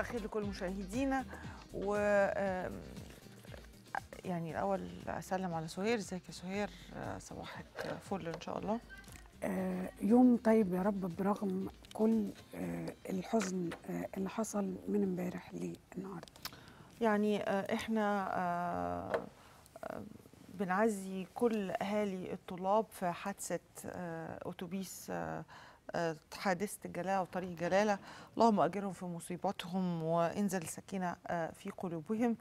الخير لكل مشاهدينا و آم، يعني الاول اسلم على سهير ازيك يا سهير آه، صباحك فل ان شاء الله آه، يوم طيب يا رب برغم كل آه، الحزن آه، اللي حصل من امبارح للنهارده يعني آه، احنا آه، آه، بنعزي كل اهالي الطلاب في حادثه آه، اتوبيس آه، آه، حادثه الجلاله وطريق جلاله اللهم اجرهم في مصيبتهم وانزل السكينه آه، في قلوبهم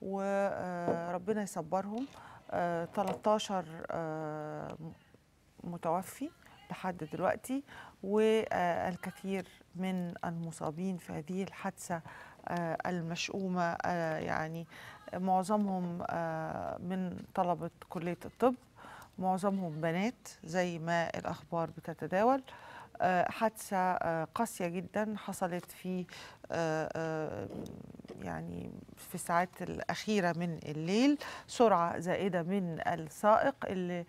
وربنا يصبرهم آه، 13 آه، متوفي لحد دلوقتي والكثير من المصابين في هذه الحادثه آه، المشؤومه آه، يعني معظمهم آه، من طلبه كليه الطب معظمهم بنات زي ما الاخبار بتتداول آه، حادثه آه، قاسيه جدا حصلت في آه، آه، يعني في الساعات الاخيره من الليل سرعه زائده من السائق اللي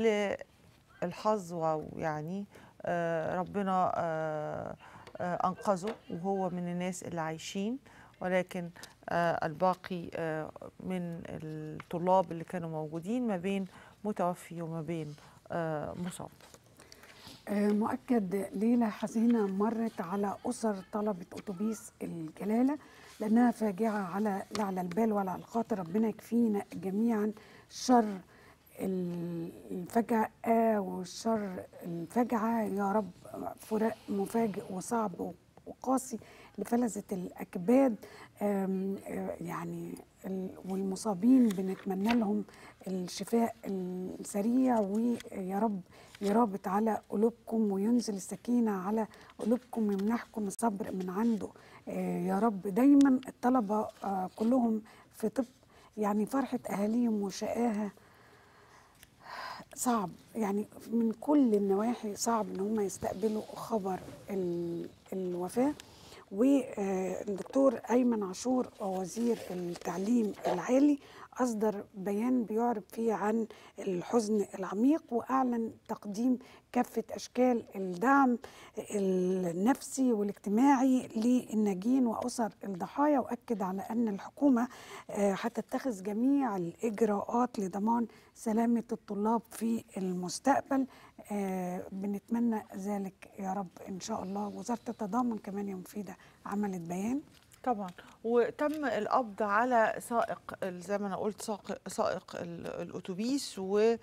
للحظ ويعني آه، ربنا آه، آه، انقذه وهو من الناس اللي عايشين ولكن آه، الباقي آه، من الطلاب اللي كانوا موجودين ما بين متوفي وما بين آه، مصاب آه، مؤكد ليلة حزينة مرت على أسر طلبة أتوبيس الجلالة لأنها فاجعة على لا على البال ولا على الخاطر ربنا يكفينا جميعا شر ال- الفجأة والشر الفجعة يا رب فراق مفاجئ وصعب وقاسي لفلذة الأكباد آم، آه، يعني ال- والمصابين بنتمنى لهم الشفاء السريع ويا رب يرابط على قلوبكم وينزل السكينة على قلوبكم ويمنحكم الصبر من عنده آه، يا رب دايما الطلبة آه، كلهم في طب يعني فرحة أهاليهم وشقاها صعب يعني من كل النواحي صعب ان هم يستقبلوا خبر ال- الوفاه والدكتور ايمن عاشور وزير التعليم العالي اصدر بيان بيعرب فيه عن الحزن العميق واعلن تقديم كافه اشكال الدعم النفسي والاجتماعي للناجين واسر الضحايا واكد على ان الحكومه آه، هتتخذ جميع الاجراءات لضمان سلامه الطلاب في المستقبل آه، بنتمنى ذلك يا رب ان شاء الله وزاره التضامن كمان يوم فيدا عملت بيان طبعا وتم القبض على سائق ال- زي ما انا قلت سائق, سائق ال- الاتوبيس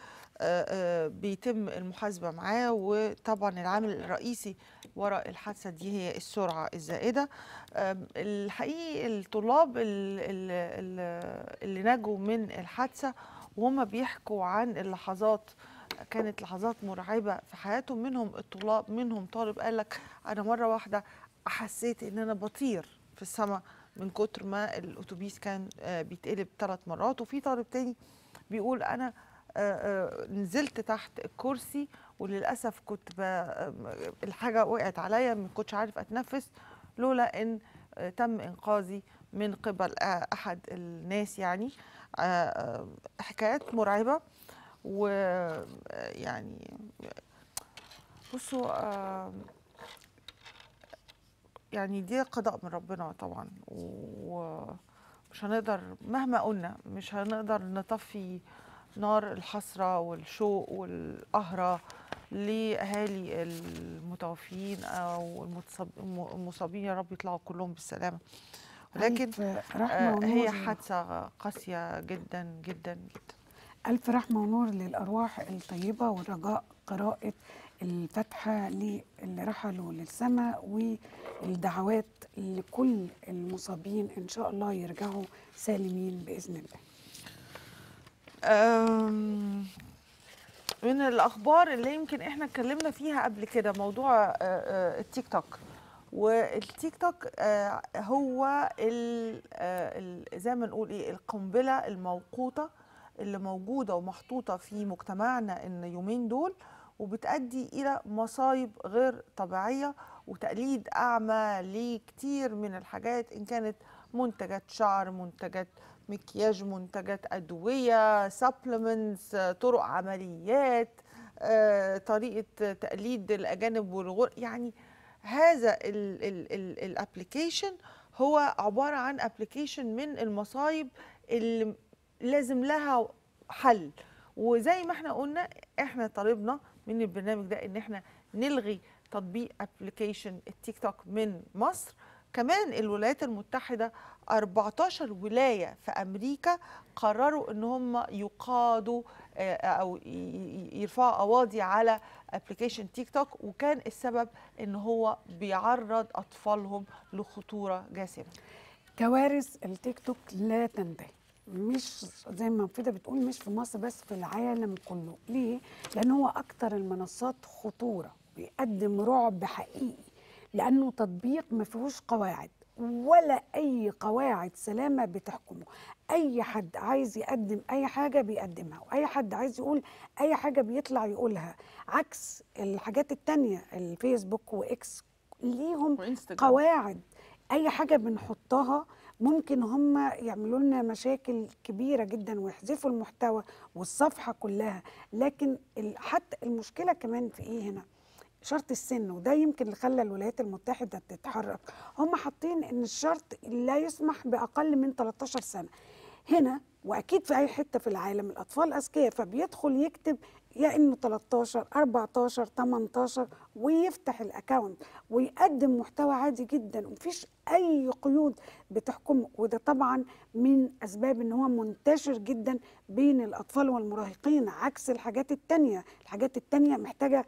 وبيتم المحاسبه معاه وطبعا العامل الرئيسي وراء الحادثه دي هي السرعه الزائده آم، الحقيقي الطلاب ال- ال- ال- اللي نجوا من الحادثه وهم بيحكوا عن اللحظات كانت لحظات مرعبه في حياتهم منهم الطلاب منهم طالب قال لك انا مره واحده حسيت ان انا بطير في السماء من كتر ما الاتوبيس كان آه، بيتقلب ثلاث مرات وفي طالب تاني بيقول انا آه، آه، نزلت تحت الكرسي وللاسف كنت ب... آه، الحاجه وقعت عليا ما كنتش عارف اتنفس لولا ان آه، تم انقاذي من قبل آه، احد الناس يعني آه، آه، حكايات مرعبه ويعني بصوا آه، يعني دي قضاء من ربنا طبعا ومش هنقدر مهما قلنا مش هنقدر نطفي نار الحسرة والشوق والقهرة لأهالي المتوفيين أو المتصاب- المصابين يا رب يطلعوا كلهم بالسلامة ولكن ألف رحمة آه، ونور هي حادثة قاسية جدا جدا جدا ألف رحمة ونور للأرواح الطيبة والرجاء قراءة الفاتحة للي رحلوا للسماء والدعوات لكل المصابين إن شاء الله يرجعوا سالمين بإذن الله أم، من الاخبار اللي يمكن احنا اتكلمنا فيها قبل كده موضوع آه، آه، التيك توك والتيك توك آه، هو ال- آه، ال- زي ما نقول ايه القنبله الموقوته اللي موجوده ومحطوطه في مجتمعنا ان يومين دول وبتؤدي الى مصايب غير طبيعيه وتقليد اعمى لكتير من الحاجات ان كانت منتجات شعر منتجات مكياج منتجات ادويه سبلمنتس طرق عمليات آه، طريقه تقليد الاجانب والغر يعني هذا الابلكيشن هو عباره عن ابلكيشن من المصايب اللي لازم لها حل وزي ما احنا قلنا احنا طالبنا من البرنامج ده ان احنا نلغي تطبيق ابلكيشن التيك توك من مصر كمان الولايات المتحدة 14 ولاية في أمريكا قرروا إن هم يقاضوا آه، أو ي- ي- يرفعوا قواضي على ابلكيشن تيك توك وكان السبب إن هو بيعرض أطفالهم لخطورة جاسمة كوارث التيك توك لا تنتهي مش زي ما مفيدة بتقول مش في مصر بس في العالم كله ليه؟ لأن هو أكتر المنصات خطورة بيقدم رعب حقيقي لأنه تطبيق ما فيهوش قواعد ولا أي قواعد سلامة بتحكمه أي حد عايز يقدم أي حاجة بيقدمها وأي حد عايز يقول أي حاجة بيطلع يقولها عكس الحاجات التانية الفيسبوك وإكس ليهم وإنستجرام. قواعد اي حاجه بنحطها ممكن هم يعملوا لنا مشاكل كبيره جدا ويحذفوا المحتوى والصفحه كلها لكن ال- حتى المشكله كمان في ايه هنا شرط السن وده يمكن اللي خلى الولايات المتحده تتحرك هم حاطين ان الشرط لا يسمح باقل من 13 سنه هنا واكيد في اي حته في العالم الاطفال اذكياء فبيدخل يكتب يا انه 13 14 18 ويفتح الاكونت ويقدم محتوى عادي جدا ومفيش اي قيود بتحكمه وده طبعا من اسباب ان هو منتشر جدا بين الاطفال والمراهقين عكس الحاجات التانية الحاجات التانية محتاجه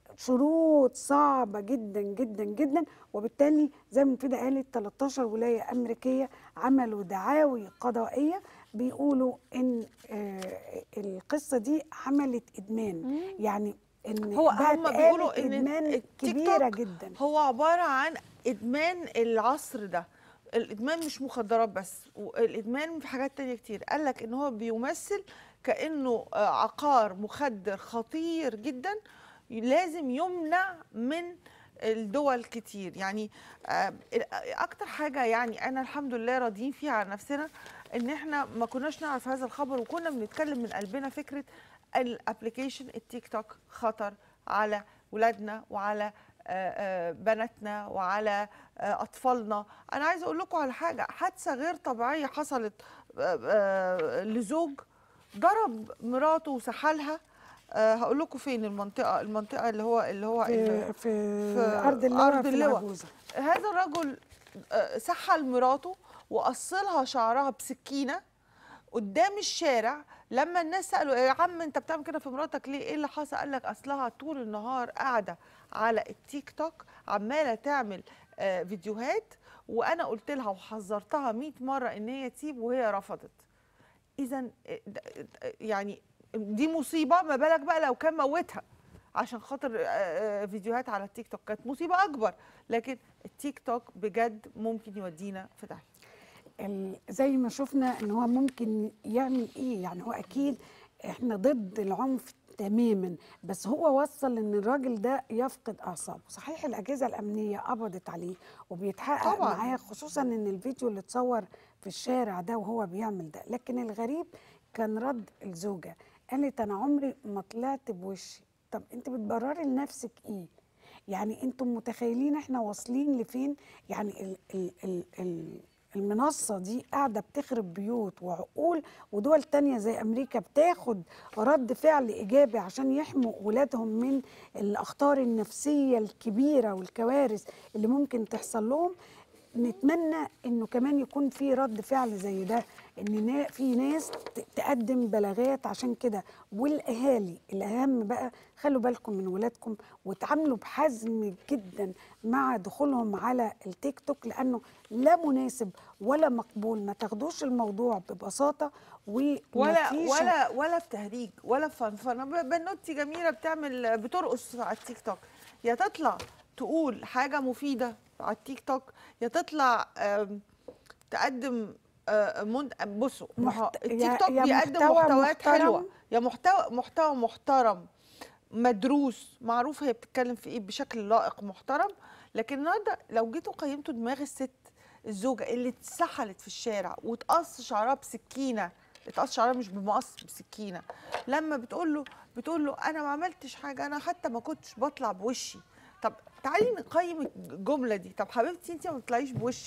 شروط صعبة جدا جدا جدا وبالتالي زي ما مفيدة قالت 13 ولاية أمريكية عملوا دعاوي قضائية بيقولوا إن آه، القصة دي عملت إدمان يعني إن هو بقت هم بيقولوا آلة إن إدمان التيك كبيرة توك جدا هو عبارة عن إدمان العصر ده الإدمان مش مخدرات بس الإدمان في حاجات تانية كتير قال لك إن هو بيمثل كأنه آه، عقار مخدر خطير جدا لازم يمنع من الدول كتير يعني آه، اكتر حاجه يعني انا الحمد لله راضيين فيها على نفسنا ان احنا ما كناش نعرف هذا الخبر وكنا بنتكلم من قلبنا فكره الابلكيشن التيك توك خطر على ولادنا وعلى آه، آه، بناتنا وعلى آه، اطفالنا انا عايزه اقول لكم على حاجه حادثه غير طبيعيه حصلت آه، آه، لزوج ضرب مراته وسحلها أه هقول لكم فين المنطقه المنطقه اللي هو اللي هو في, في, في أرض اللواء أرض في اللواء. العجوزة هذا الرجل آه، سحل مراته وقصلها شعرها بسكينه قدام الشارع لما الناس سالوا يا عم انت بتعمل كده في مراتك ليه ايه اللي حصل قال لك اصلها طول النهار قاعده على التيك توك عماله تعمل آه، فيديوهات وانا قلت لها وحذرتها 100 مره ان هي تسيب وهي رفضت اذا يعني دي مصيبه ما بالك بقى لو كان موتها عشان خاطر آه، آه، فيديوهات على التيك توك كانت مصيبه اكبر لكن التيك توك بجد ممكن يودينا في داهيه ال- زي ما شفنا ان هو ممكن يعمل ايه يعني هو اكيد احنا ضد العنف تماما بس هو وصل ان الراجل ده يفقد اعصابه صحيح الاجهزه الامنيه قبضت عليه وبيتحقق طبعاً. معاه خصوصا ان الفيديو اللي اتصور في الشارع ده وهو بيعمل ده لكن الغريب كان رد الزوجه قالت انا عمري ما طلعت بوشي طب انت بتبرري لنفسك ايه يعني انتم متخيلين احنا واصلين لفين يعني ال ال ال ال المنصة دي قاعدة بتخرب بيوت وعقول ودول تانية زي أمريكا بتاخد رد فعل إيجابي عشان يحموا ولادهم من الأخطار النفسية الكبيرة والكوارث اللي ممكن تحصل لهم نتمنى انه كمان يكون في رد فعل زي ده ان نا- في ناس ت- تقدم بلاغات عشان كده والاهالي الاهم بقى خلوا بالكم من ولادكم وتعاملوا بحزم جدا مع دخولهم على التيك توك لانه لا مناسب ولا مقبول ما تاخدوش الموضوع ببساطه ولا ومفيش ولا ولا في تهريج ولا في فنفنه ب- بنوتي جميله بتعمل بترقص على التيك توك يا تطلع تقول حاجه مفيده على التيك توك يا تطلع آم، تقدم آه، منت... بصوا ما هو محت- التيك يا- توك يا بيقدم محتوى محتويات محترم. حلوه يا محتوى محتوى محترم مدروس معروف هي بتتكلم في ايه بشكل لائق محترم لكن النهارده لو جيتوا قيمتوا دماغ الست الزوجه اللي اتسحلت في الشارع وتقص شعرها بسكينه اتقص شعرها مش بمقص بسكينه لما بتقول له بتقول له انا ما عملتش حاجه انا حتى ما كنتش بطلع بوشي طب تعالي نقيم الجمله دي طب حبيبتي انت ما بتطلعيش بوشك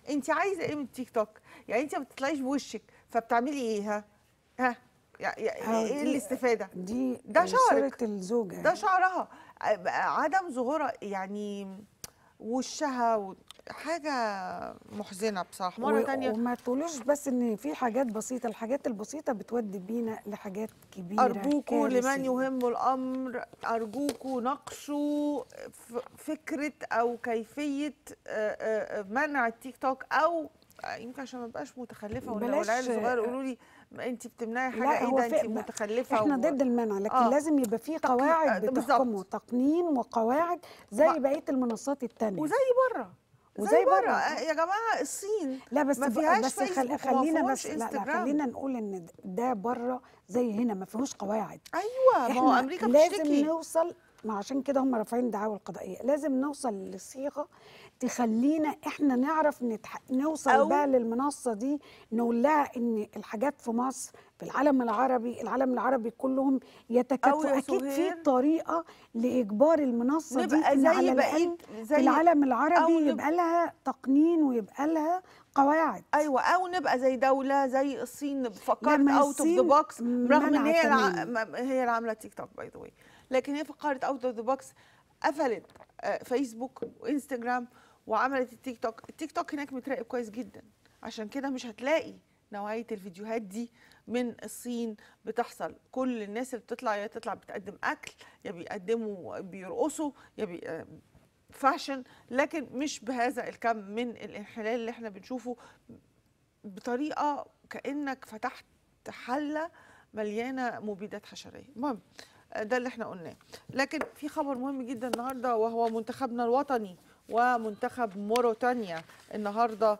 انت عايزه ايه من تيك توك يعني انت ما بتطلعيش بوشك فبتعملي ايه ها ها يع- يع- آه، ايه دي- الاستفاده دي ده شعرك. صورة الزوجة ده شعرها عدم ظهورها يعني وشها و- حاجه محزنه بصراحه مره و- تانية وما تقولوش بس ان في حاجات بسيطة الحاجات البسيطة بتودي بينا لحاجات كبيرة أرجوكوا لمن كارثية. يهم الأمر أرجوكوا ناقشوا ف- فكرة أو كيفية آه، آه، منع التيك توك أو آه، يمكن عشان ما بقاش متخلفة ولا بلاش- العيال الصغير يقولوا لي ما أنت بتمنعي حاجة لا إيه هو ده أنت في- متخلفة احنا و- ضد المنع لكن آه. آه. لازم يبقى في تقنين- قواعد آه، بالظبط. بتحكمه تقنين وقواعد زي ما- بقيه المنصات التانية وزي بره وزي زي بره بره. آه، يا جماعة الصين لا بس ما ب- فيهاش بس خل... فيسبوك وما خلينا فيهوش بس لا, لا انستجرام. خلينا نقول ان ده بره زي هنا ما فيهوش قواعد أيوة ما هو احنا أمريكا لازم بتشتكي نوصل ما عشان كده هم رافعين دعاوى القضائيه لازم نوصل لصيغه تخلينا احنا نعرف نتح... نوصل أو- بقى للمنصه دي نقول لها ان الحاجات في مصر في العالم العربي العالم العربي كلهم يتكاتفوا يا اكيد في سهير طريقه لاجبار المنصه دي نبقى ان زي على بقية الاقل زي في العالم أو العربي نب- يبقى لها تقنين ويبقى لها قواعد ايوه او نبقى زي دوله زي الصين فكرت لما اوت اوف ذا الصين بوكس رغم ان منعت هي الع... تماماً. ما- هي اللي عامله تيك توك باي ذا واي لكن هي فكرت اوت اوف ذا بوكس قفلت آه، فيسبوك وانستجرام وعملت التيك توك التيك توك هناك متراقب كويس جدا عشان كده مش هتلاقي نوعيه الفيديوهات دي من الصين بتحصل كل الناس اللي بتطلع يا تطلع بتقدم اكل يا بيقدموا بيرقصوا يا بي... آه، فاشن لكن مش بهذا الكم من الانحلال اللي احنا بنشوفه بطريقه كانك فتحت حله مليانه مبيدات حشريه المهم آه، ده اللي احنا قلناه لكن في خبر مهم جدا النهارده وهو منتخبنا الوطني ومنتخب موريتانيا النهارده آه،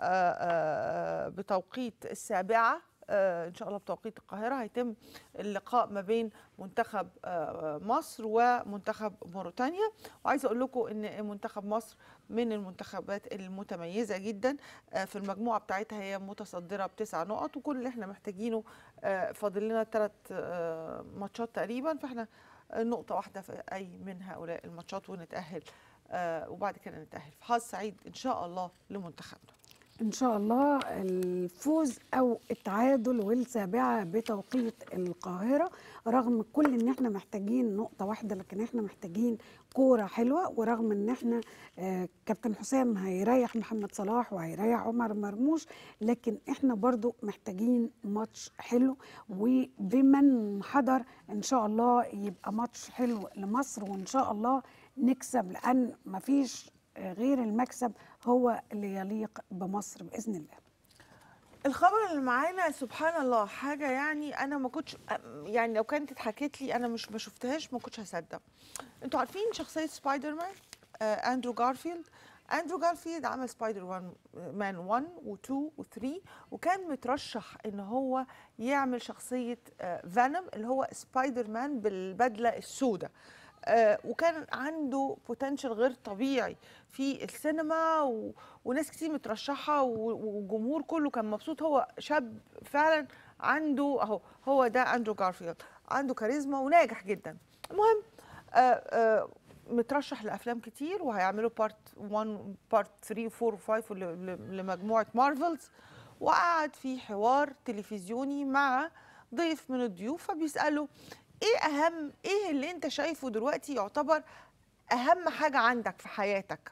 آه، بتوقيت السابعه آه، ان شاء الله بتوقيت القاهره هيتم اللقاء ما بين منتخب آه، مصر ومنتخب موريتانيا وعايزه اقول لكم ان منتخب مصر من المنتخبات المتميزه جدا آه، في المجموعه بتاعتها هي متصدره بتسع نقط وكل اللي احنا محتاجينه آه، فاضل لنا ثلاث ماتشات تقريبا فاحنا آه، نقطه واحده في اي من هؤلاء الماتشات ونتاهل آه، وبعد كده نتاهل فحظ سعيد ان شاء الله لمنتخبنا ان شاء الله الفوز او التعادل والسابعه بتوقيت القاهره رغم كل ان احنا محتاجين نقطه واحده لكن احنا محتاجين كوره حلوه ورغم ان احنا آه كابتن حسام هيريح محمد صلاح وهيريح عمر مرموش لكن احنا برضو محتاجين ماتش حلو وبمن حضر ان شاء الله يبقى ماتش حلو لمصر وان شاء الله نكسب لان مفيش غير المكسب هو اللي يليق بمصر باذن الله الخبر اللي معانا سبحان الله حاجه يعني انا ما كنتش يعني لو كانت اتحكت لي انا مش ما شفتهاش ما كنتش هصدق انتوا عارفين شخصيه سبايدر مان آه اندرو جارفيلد اندرو جارفيلد عمل سبايدر وان مان 1 و2 و3 وكان مترشح ان هو يعمل شخصيه آه فانوم اللي هو سبايدر مان بالبدله السوداء آه وكان عنده بوتنشال غير طبيعي في السينما و... وناس كتير مترشحه و... والجمهور كله كان مبسوط هو شاب فعلا عنده اهو هو ده اندرو جارفيلد عنده كاريزما وناجح جدا المهم آه آه مترشح لافلام كتير وهيعملوا بارت 1 بارت 3 و4 و5 لمجموعه مارفلز وقعد في حوار تلفزيوني مع ضيف من الضيوف فبيساله ايه اهم ايه اللي انت شايفه دلوقتي يعتبر اهم حاجه عندك في حياتك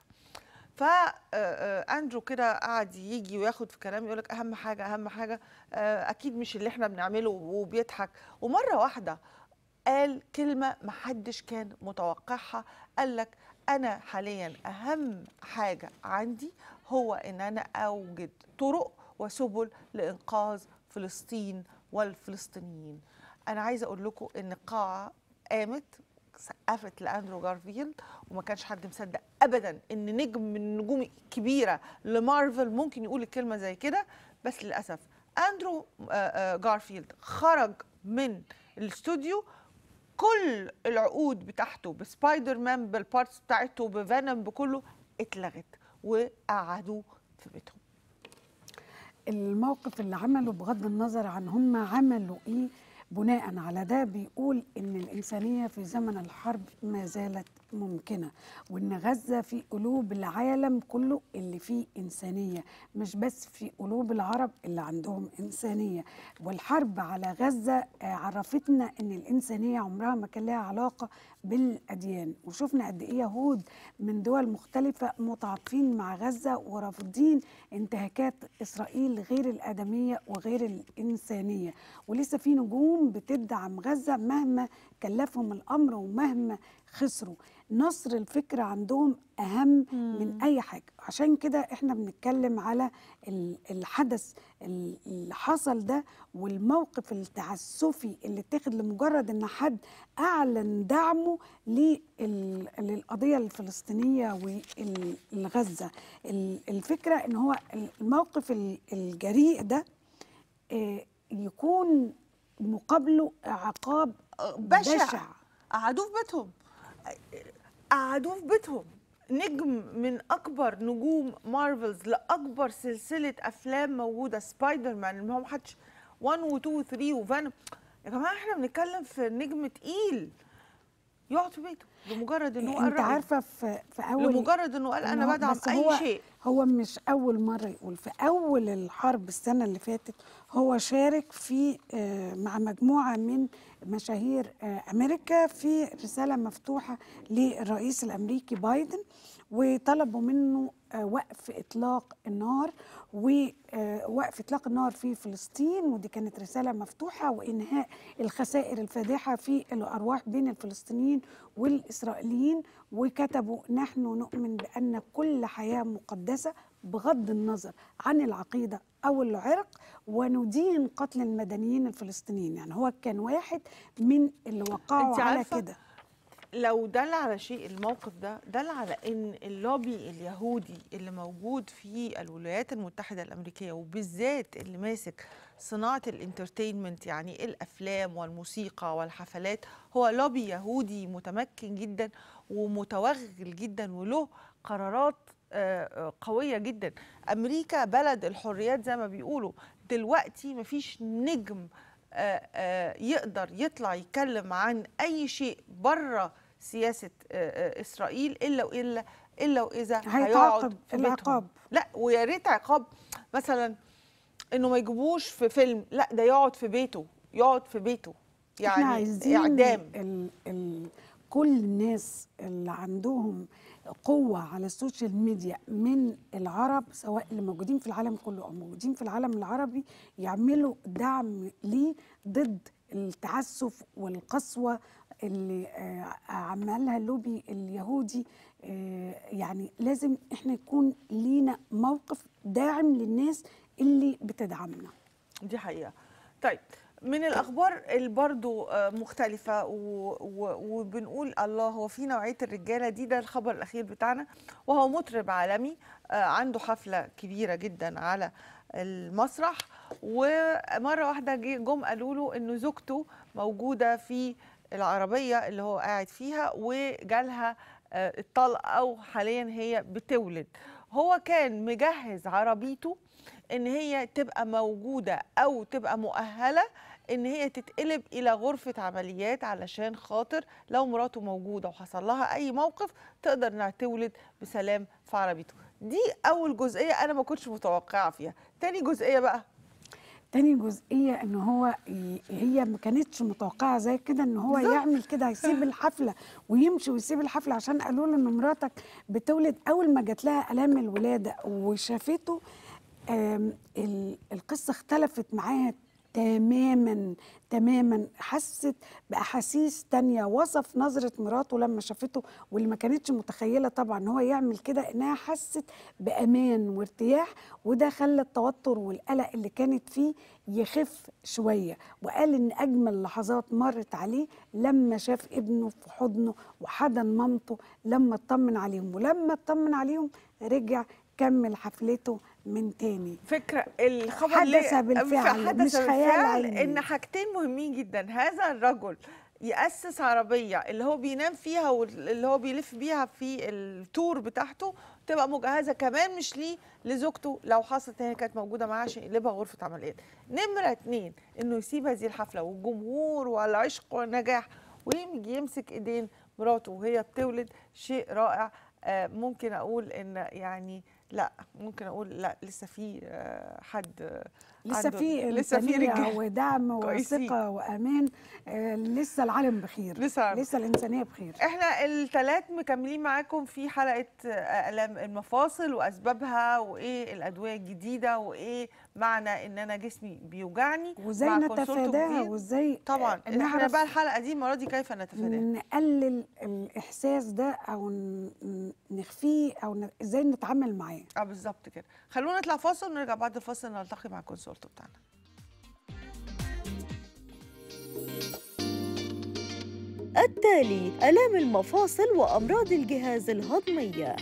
فاندرو كده قعد يجي وياخد في كلام يقول لك اهم حاجه اهم حاجه اكيد مش اللي احنا بنعمله وبيضحك ومره واحده قال كلمه محدش كان متوقعها قال لك انا حاليا اهم حاجه عندي هو ان انا اوجد طرق وسبل لانقاذ فلسطين والفلسطينيين انا عايزه اقول لكم ان القاعه قامت سقفت لاندرو جارفيلد وما كانش حد مصدق ابدا ان نجم من النجوم الكبيره لمارفل ممكن يقول الكلمه زي كده بس للاسف اندرو جارفيلد خرج من الاستوديو كل العقود بتاعته بسبايدر مان بالبارتس بتاعته بفينوم بكله اتلغت وقعدوا في بيتهم الموقف اللي عمله بغض النظر عن هم عملوا ايه بناء على ده بيقول ان الانسانيه في زمن الحرب ما زالت ممكنة وإن غزة في قلوب العالم كله اللي فيه إنسانية مش بس في قلوب العرب اللي عندهم إنسانية والحرب على غزة آه، عرفتنا إن الإنسانية عمرها ما كان لها علاقة بالأديان وشفنا قد إيه يهود من دول مختلفة متعاطفين مع غزة ورافضين انتهاكات إسرائيل غير الآدمية وغير الإنسانية ولسه في نجوم بتدعم غزة مهما كلفهم الأمر ومهما خسروا نصر الفكرة عندهم أهم من أي حاجة عشان كده إحنا بنتكلم على ال- الحدث ال- اللي حصل ده والموقف التعسفي اللي اتخذ لمجرد إن حد أعلن دعمه لل- للقضية الفلسطينية والغزة الفكرة إن هو الموقف ال- الجريء ده آه، يكون مقابله عقاب بشع. بشع قعدوه في بيتهم قعدوه في بيتهم نجم من اكبر نجوم مارفلز لاكبر سلسله افلام موجوده سبايدر مان اللي هو محدش 1 و 2 و 3 وفانوم يا جماعه احنا بنتكلم في نجم تقيل يقعد في بيته لمجرد انه قال انت رأيه. عارفه في في اول لمجرد انه قال إن انا هو- بدعم بس اي هو شيء هو مش اول مره يقول في اول الحرب السنه اللي فاتت هو شارك في آه، مع مجموعه من مشاهير آه، امريكا في رساله مفتوحه للرئيس الامريكي بايدن وطلبوا منه آه، وقف اطلاق النار ووقف اطلاق النار في فلسطين ودي كانت رساله مفتوحه وانهاء الخسائر الفادحه في الارواح بين الفلسطينيين والاسرائيليين وكتبوا نحن نؤمن بان كل حياه مقدسه بغض النظر عن العقيده او العرق وندين قتل المدنيين الفلسطينيين يعني هو كان واحد من اللي وقعوا أنت على عارفة كده لو دل على شيء الموقف ده دل على ان اللوبي اليهودي اللي موجود في الولايات المتحده الامريكيه وبالذات اللي ماسك صناعه الانترتينمنت يعني الافلام والموسيقى والحفلات هو لوبي يهودي متمكن جدا ومتوغل جدا وله قرارات آه، آه، قويه جدا امريكا بلد الحريات زي ما بيقولوا دلوقتي مفيش نجم آه، آه، يقدر يطلع يتكلم عن اي شيء بره سياسه آه، آه، اسرائيل الا والا الا واذا هيتعاقب هيقعد في بيتهم. العقاب. لا ويا ريت عقاب مثلا انه ما يجيبوش في فيلم لا ده يقعد في بيته يقعد في بيته احنا يعني عايزين اعدام ال ال كل الناس اللي عندهم قوة على السوشيال ميديا من العرب سواء اللي موجودين في العالم كله أو موجودين في العالم العربي يعملوا دعم ليه ضد التعسف والقسوة اللي آه، عملها اللوبي اليهودي آه، يعني لازم احنا يكون لينا موقف داعم للناس اللي بتدعمنا دي حقيقة طيب من الأخبار اللي برضو آه، مختلفة و- و- وبنقول الله هو في نوعية الرجالة دي ده الخبر الأخير بتاعنا وهو مطرب عالمي آه، عنده حفلة كبيرة جدا على المسرح ومرة واحدة جه- جم قالوا له إنه زوجته موجودة في العربية اللي هو قاعد فيها وجالها آه، الطلق أو حاليا هي بتولد هو كان مجهز عربيته ان هي تبقى موجوده او تبقى مؤهله ان هي تتقلب الى غرفه عمليات علشان خاطر لو مراته موجوده وحصل لها اي موقف تقدر انها تولد بسلام في عربيته دي اول جزئيه انا ما كنتش متوقعه فيها تاني جزئيه بقى تاني جزئية ان هو ي- هي ما كانتش متوقعة زي كده ان هو بالظبط. يعمل كده هيسيب الحفلة ويمشي ويسيب الحفلة عشان قالوا له ان مراتك بتولد اول ما جات لها الام الولادة وشافته آم، ال- القصة اختلفت معاها تماما تماما حست باحاسيس تانية وصف نظرة مراته لما شافته واللي ما كانتش متخيلة طبعا ان هو يعمل كده انها حست بامان وارتياح وده خلى التوتر والقلق اللي كانت فيه يخف شوية وقال ان اجمل لحظات مرت عليه لما شاف ابنه في حضنه وحضن مامته لما اطمن عليهم ولما اطمن عليهم رجع كمل حفلته من تاني فكره الخبر حدث ليه- بالفعل، حدث مش خيال بالفعل علمي. ان حاجتين مهمين جدا هذا الرجل يأسس عربية اللي هو بينام فيها واللي هو بيلف بيها في التور بتاعته تبقى مجهزة كمان مش ليه لزوجته لو حصلت هي كانت موجودة معاه عشان يقلبها غرفة عمليات نمرة اتنين انه يسيب هذه الحفلة والجمهور والعشق والنجاح ويجي يمسك ايدين مراته وهي بتولد شيء رائع آه، ممكن اقول ان يعني لا ممكن اقول لا لسه في آه، حد آه، لسه عنده- في لسه في إنسانية رجال ودعم كويسين. وثقة وأمان آه، لسه العالم بخير لسه لسه الإنسانية بخير احنا الثلاث مكملين معاكم في حلقه آه، الام المفاصل واسبابها وايه الادويه الجديده وايه معنى ان انا جسمي بيوجعني وازاي مع كونسولتو نتفاداها جديد. وازاي طبعا آه، احنا نعرف بقى الحلقه دي المره دي كيف نتفاداها نقلل الإحساس ده أو ن- نخفيه أو ن- ازاي نتعامل معاه اه بالظبط كده خلونا نطلع فاصل ونرجع بعد الفاصل نلتقي مع الكونسولتو بتاعنا التالي آلام المفاصل وأمراض الجهاز الهضمي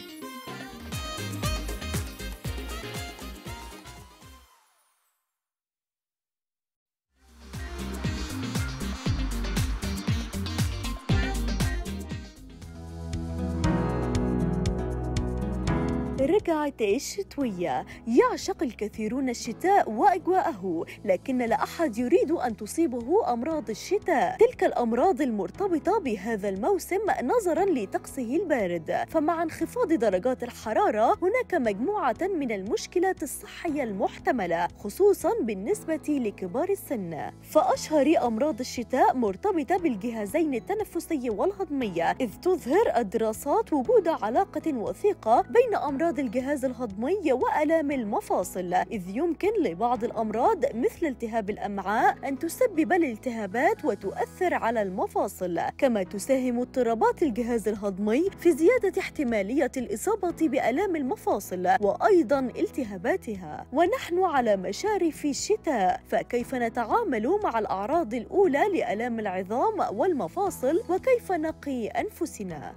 رجعت الشتوية يعشق الكثيرون الشتاء وأجواءه لكن لا أحد يريد أن تصيبه أمراض الشتاء تلك الأمراض المرتبطة بهذا الموسم نظرا لطقسه البارد فمع انخفاض درجات الحرارة هناك مجموعة من المشكلات الصحية المحتملة خصوصا بالنسبة لكبار السن فأشهر أمراض الشتاء مرتبطة بالجهازين التنفسي والهضمي إذ تظهر الدراسات وجود علاقة وثيقة بين أمراض الجهاز الهضمي وآلام المفاصل إذ يمكن لبعض الأمراض مثل التهاب الأمعاء أن تسبب الالتهابات وتؤثر على المفاصل كما تساهم اضطرابات الجهاز الهضمي في زيادة احتمالية الإصابة بآلام المفاصل وأيضا التهاباتها ونحن على مشارف الشتاء فكيف نتعامل مع الأعراض الأولى لآلام العظام والمفاصل وكيف نقي أنفسنا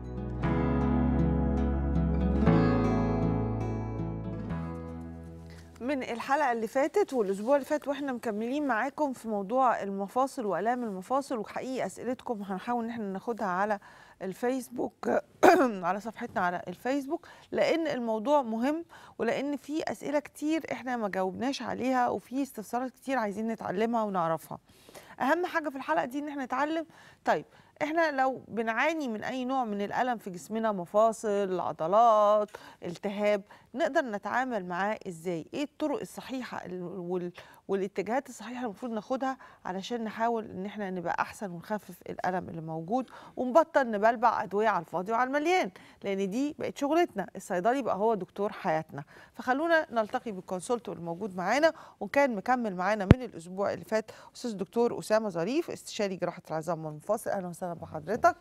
من الحلقه اللي فاتت والاسبوع اللي فات واحنا مكملين معاكم في موضوع المفاصل والام المفاصل وحقيقي اسئلتكم هنحاول ان احنا ناخدها على الفيسبوك على صفحتنا على الفيسبوك لان الموضوع مهم ولان في اسئله كتير احنا ما جاوبناش عليها وفي استفسارات كتير عايزين نتعلمها ونعرفها اهم حاجه في الحلقه دي ان احنا نتعلم طيب احنا لو بنعاني من اي نوع من الالم في جسمنا مفاصل عضلات التهاب نقدر نتعامل معاه ازاي ايه الطرق الصحيحه ال- وال والاتجاهات الصحيحه اللي المفروض ناخدها علشان نحاول ان احنا نبقى احسن ونخفف الالم اللي موجود ونبطل نبلبع ادويه على الفاضي وعلى المليان لان دي بقت شغلتنا الصيدلي بقى هو دكتور حياتنا فخلونا نلتقي بالكونسولتو الموجود معانا وكان مكمل معانا من الاسبوع اللي فات استاذ دكتور اسامه ظريف استشاري جراحه العظام والمفاصل اهلا وسهلا بحضرتك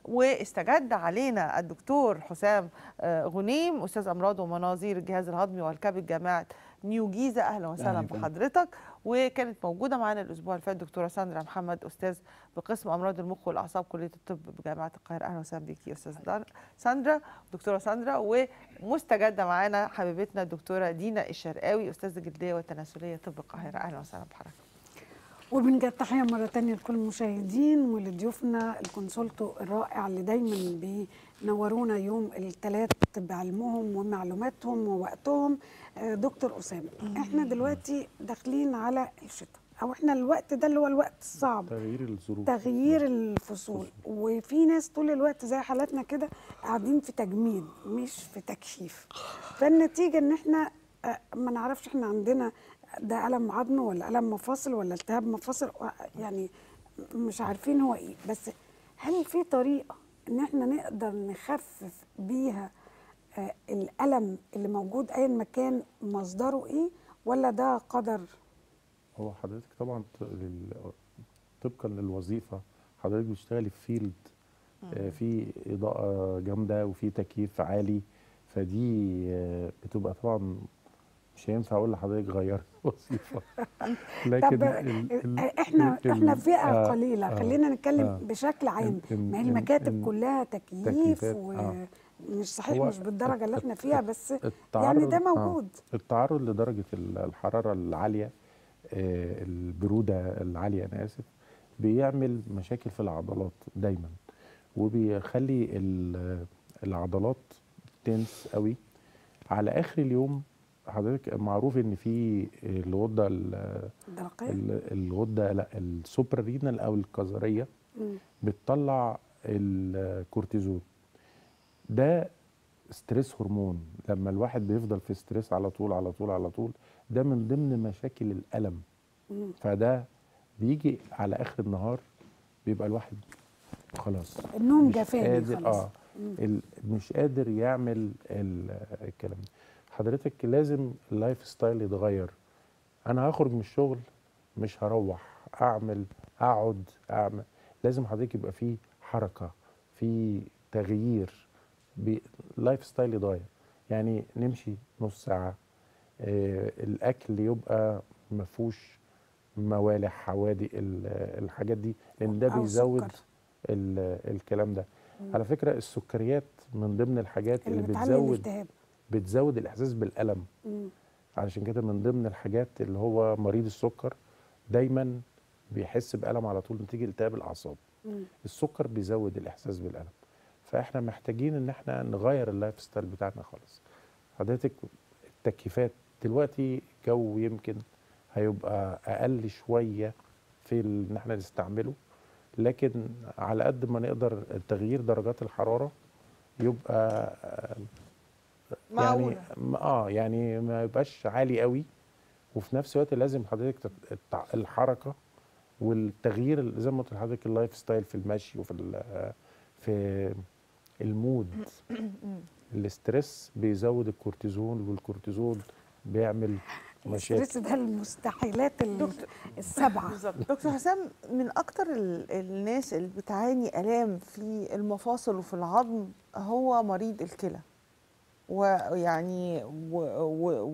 واستجد علينا الدكتور حسام آه، غنيم استاذ امراض ومناظير الجهاز الهضمي والكبد جامعه نيو جيزه اهلا وسهلا أهلاً بك. بحضرتك وكانت موجوده معانا الاسبوع اللي فات دكتوره ساندرا محمد استاذ بقسم امراض المخ والاعصاب كليه الطب بجامعه القاهره اهلا وسهلا بيكي يا استاذ دار- ساندرا دكتوره ساندرا ومستجده معانا حبيبتنا الدكتوره دينا الشرقاوي استاذه جلديه والتناسليه طب القاهره اهلا وسهلا بحضرتك وبنجد تحية مرة تانية لكل المشاهدين ولضيوفنا الكونسولتو الرائع اللي دايما بينورونا يوم الثلاث بعلمهم ومعلوماتهم ووقتهم آه، دكتور أسامة احنا دلوقتي داخلين على الشتاء أو احنا الوقت ده اللي هو الوقت الصعب تغيير الظروف تغيير الفصول وفي ناس طول الوقت زي حالاتنا كده قاعدين في تجميد مش في تكشيف فالنتيجة ان احنا آه، ما نعرفش احنا عندنا ده ألم عظم ولا ألم مفاصل ولا التهاب مفاصل و- يعني مش عارفين هو ايه بس هل في طريقة ان احنا نقدر نخفف بيها آه، الألم اللي موجود أيا ما كان مصدره ايه ولا ده قدر هو حضرتك طبعا ط- لل- طبقا للوظيفه حضرتك بتشتغلي في فيلد آه، في اضاءه جامده وفي تكييف عالي فدي آه، بتبقى طبعا مش هينفع اقول لحضرتك غيري الوظيفه لكن طب ال- ال- احنا ال- احنا فئه آه، قليله آه، خلينا نتكلم آه. بشكل عام ال- ما هي ال- المكاتب ال- كلها تكييف تكييفات، آه. ومش صحيح هو مش بالدرجه اللي احنا فيها بس يعني التعرض ده آه، موجود التعرض لدرجه ال- الحراره العاليه آه، البروده العاليه انا اسف بيعمل مشاكل في العضلات دايما وبيخلي ال- العضلات تنس قوي على اخر اليوم حضرتك معروف ان في الغده ال- درقيه ال- الغده لا السوبرا رينال او الكظريه مم. بتطلع الكورتيزون ده ستريس هرمون لما الواحد بيفضل في ستريس على طول على طول على طول ده من ضمن مشاكل الألم مم. فده بيجي على آخر النهار بيبقى الواحد خلاص النوم مش جفاني قادر خلاص اه ال- مش قادر يعمل ال- الكلام ده حضرتك لازم اللايف ستايل يتغير انا هخرج من الشغل مش هروح اعمل اقعد اعمل لازم حضرتك يبقى فيه حركه في تغيير بي- اللايف ستايل يتغير يعني نمشي نص ساعه آه الاكل يبقى ما فيهوش موالح حوادق ال- الحاجات دي لان ده أو بيزود سكر. ال- الكلام ده على فكره السكريات من ضمن الحاجات اللي اللي, بتعلي بتزود الالتهاب بتزود الاحساس بالالم مم. علشان كده من ضمن الحاجات اللي هو مريض السكر دايما بيحس بالم على طول نتيجه التهاب الاعصاب مم. السكر بيزود الاحساس بالالم فاحنا محتاجين ان احنا نغير اللايف ستايل بتاعنا خالص حضرتك التكييفات دلوقتي الجو يمكن هيبقى اقل شويه في ال- ان احنا نستعمله لكن على قد ما نقدر تغيير درجات الحراره يبقى آه، يعني معقولة. م- اه يعني ما يبقاش عالي قوي وفي نفس الوقت لازم حضرتك تت- التع- الحركه والتغيير ال- زي ما قلت لحضرتك اللايف ستايل في المشي وفي ال- في المود الاسترس بيزود الكورتيزون والكورتيزون بيعمل مشاكل الستريس ده المستحيلات ال- دكتور- السبعه بالظبط دكتور حسام من اكتر ال- الناس اللي بتعاني الام في المفاصل وفي العظم هو مريض الكلى ويعني و و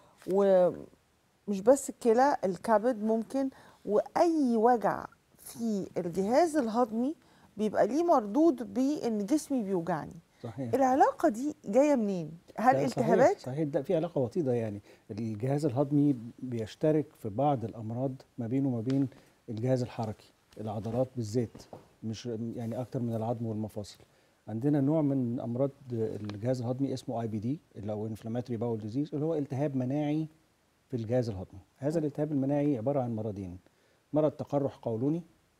ومش بس الكلى الكبد ممكن واي وجع في الجهاز الهضمي بيبقى ليه مردود بان جسمي بيوجعني صحيح العلاقه دي جايه منين هل لا، التهابات صحيح, صحيح ده في علاقه وطيده يعني الجهاز الهضمي بيشترك في بعض الامراض ما بينه وما بين الجهاز الحركي العضلات بالذات مش يعني اكتر من العظم والمفاصل عندنا نوع من امراض الجهاز الهضمي اسمه اي بي دي اللي هو انفلاماتوري باول ديزيز اللي هو التهاب مناعي في الجهاز الهضمي هذا الالتهاب المناعي عباره عن مرضين مرض تقرح قولوني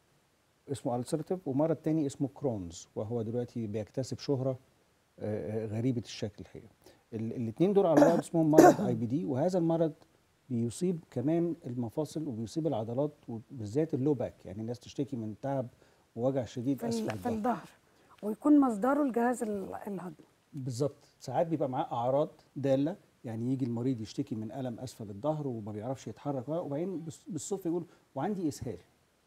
اسمه السرتيف ومرض تاني اسمه كرونز وهو دلوقتي بيكتسب شهره آه، آه، غريبه الشكل الحقيقه الاثنين دول على بعض اسمهم مرض اي بي دي وهذا المرض بيصيب كمان المفاصل وبيصيب العضلات وبالذات اللو باك يعني الناس تشتكي من تعب ووجع شديد في, اسفل ال- في الظهر الظهر ويكون مصدره الجهاز ال- الهضمي بالظبط ساعات بيبقى معاه اعراض داله يعني يجي المريض يشتكي من الم اسفل الظهر وما بيعرفش يتحرك وبعدين بالص- بالصدفه يقول وعندي اسهال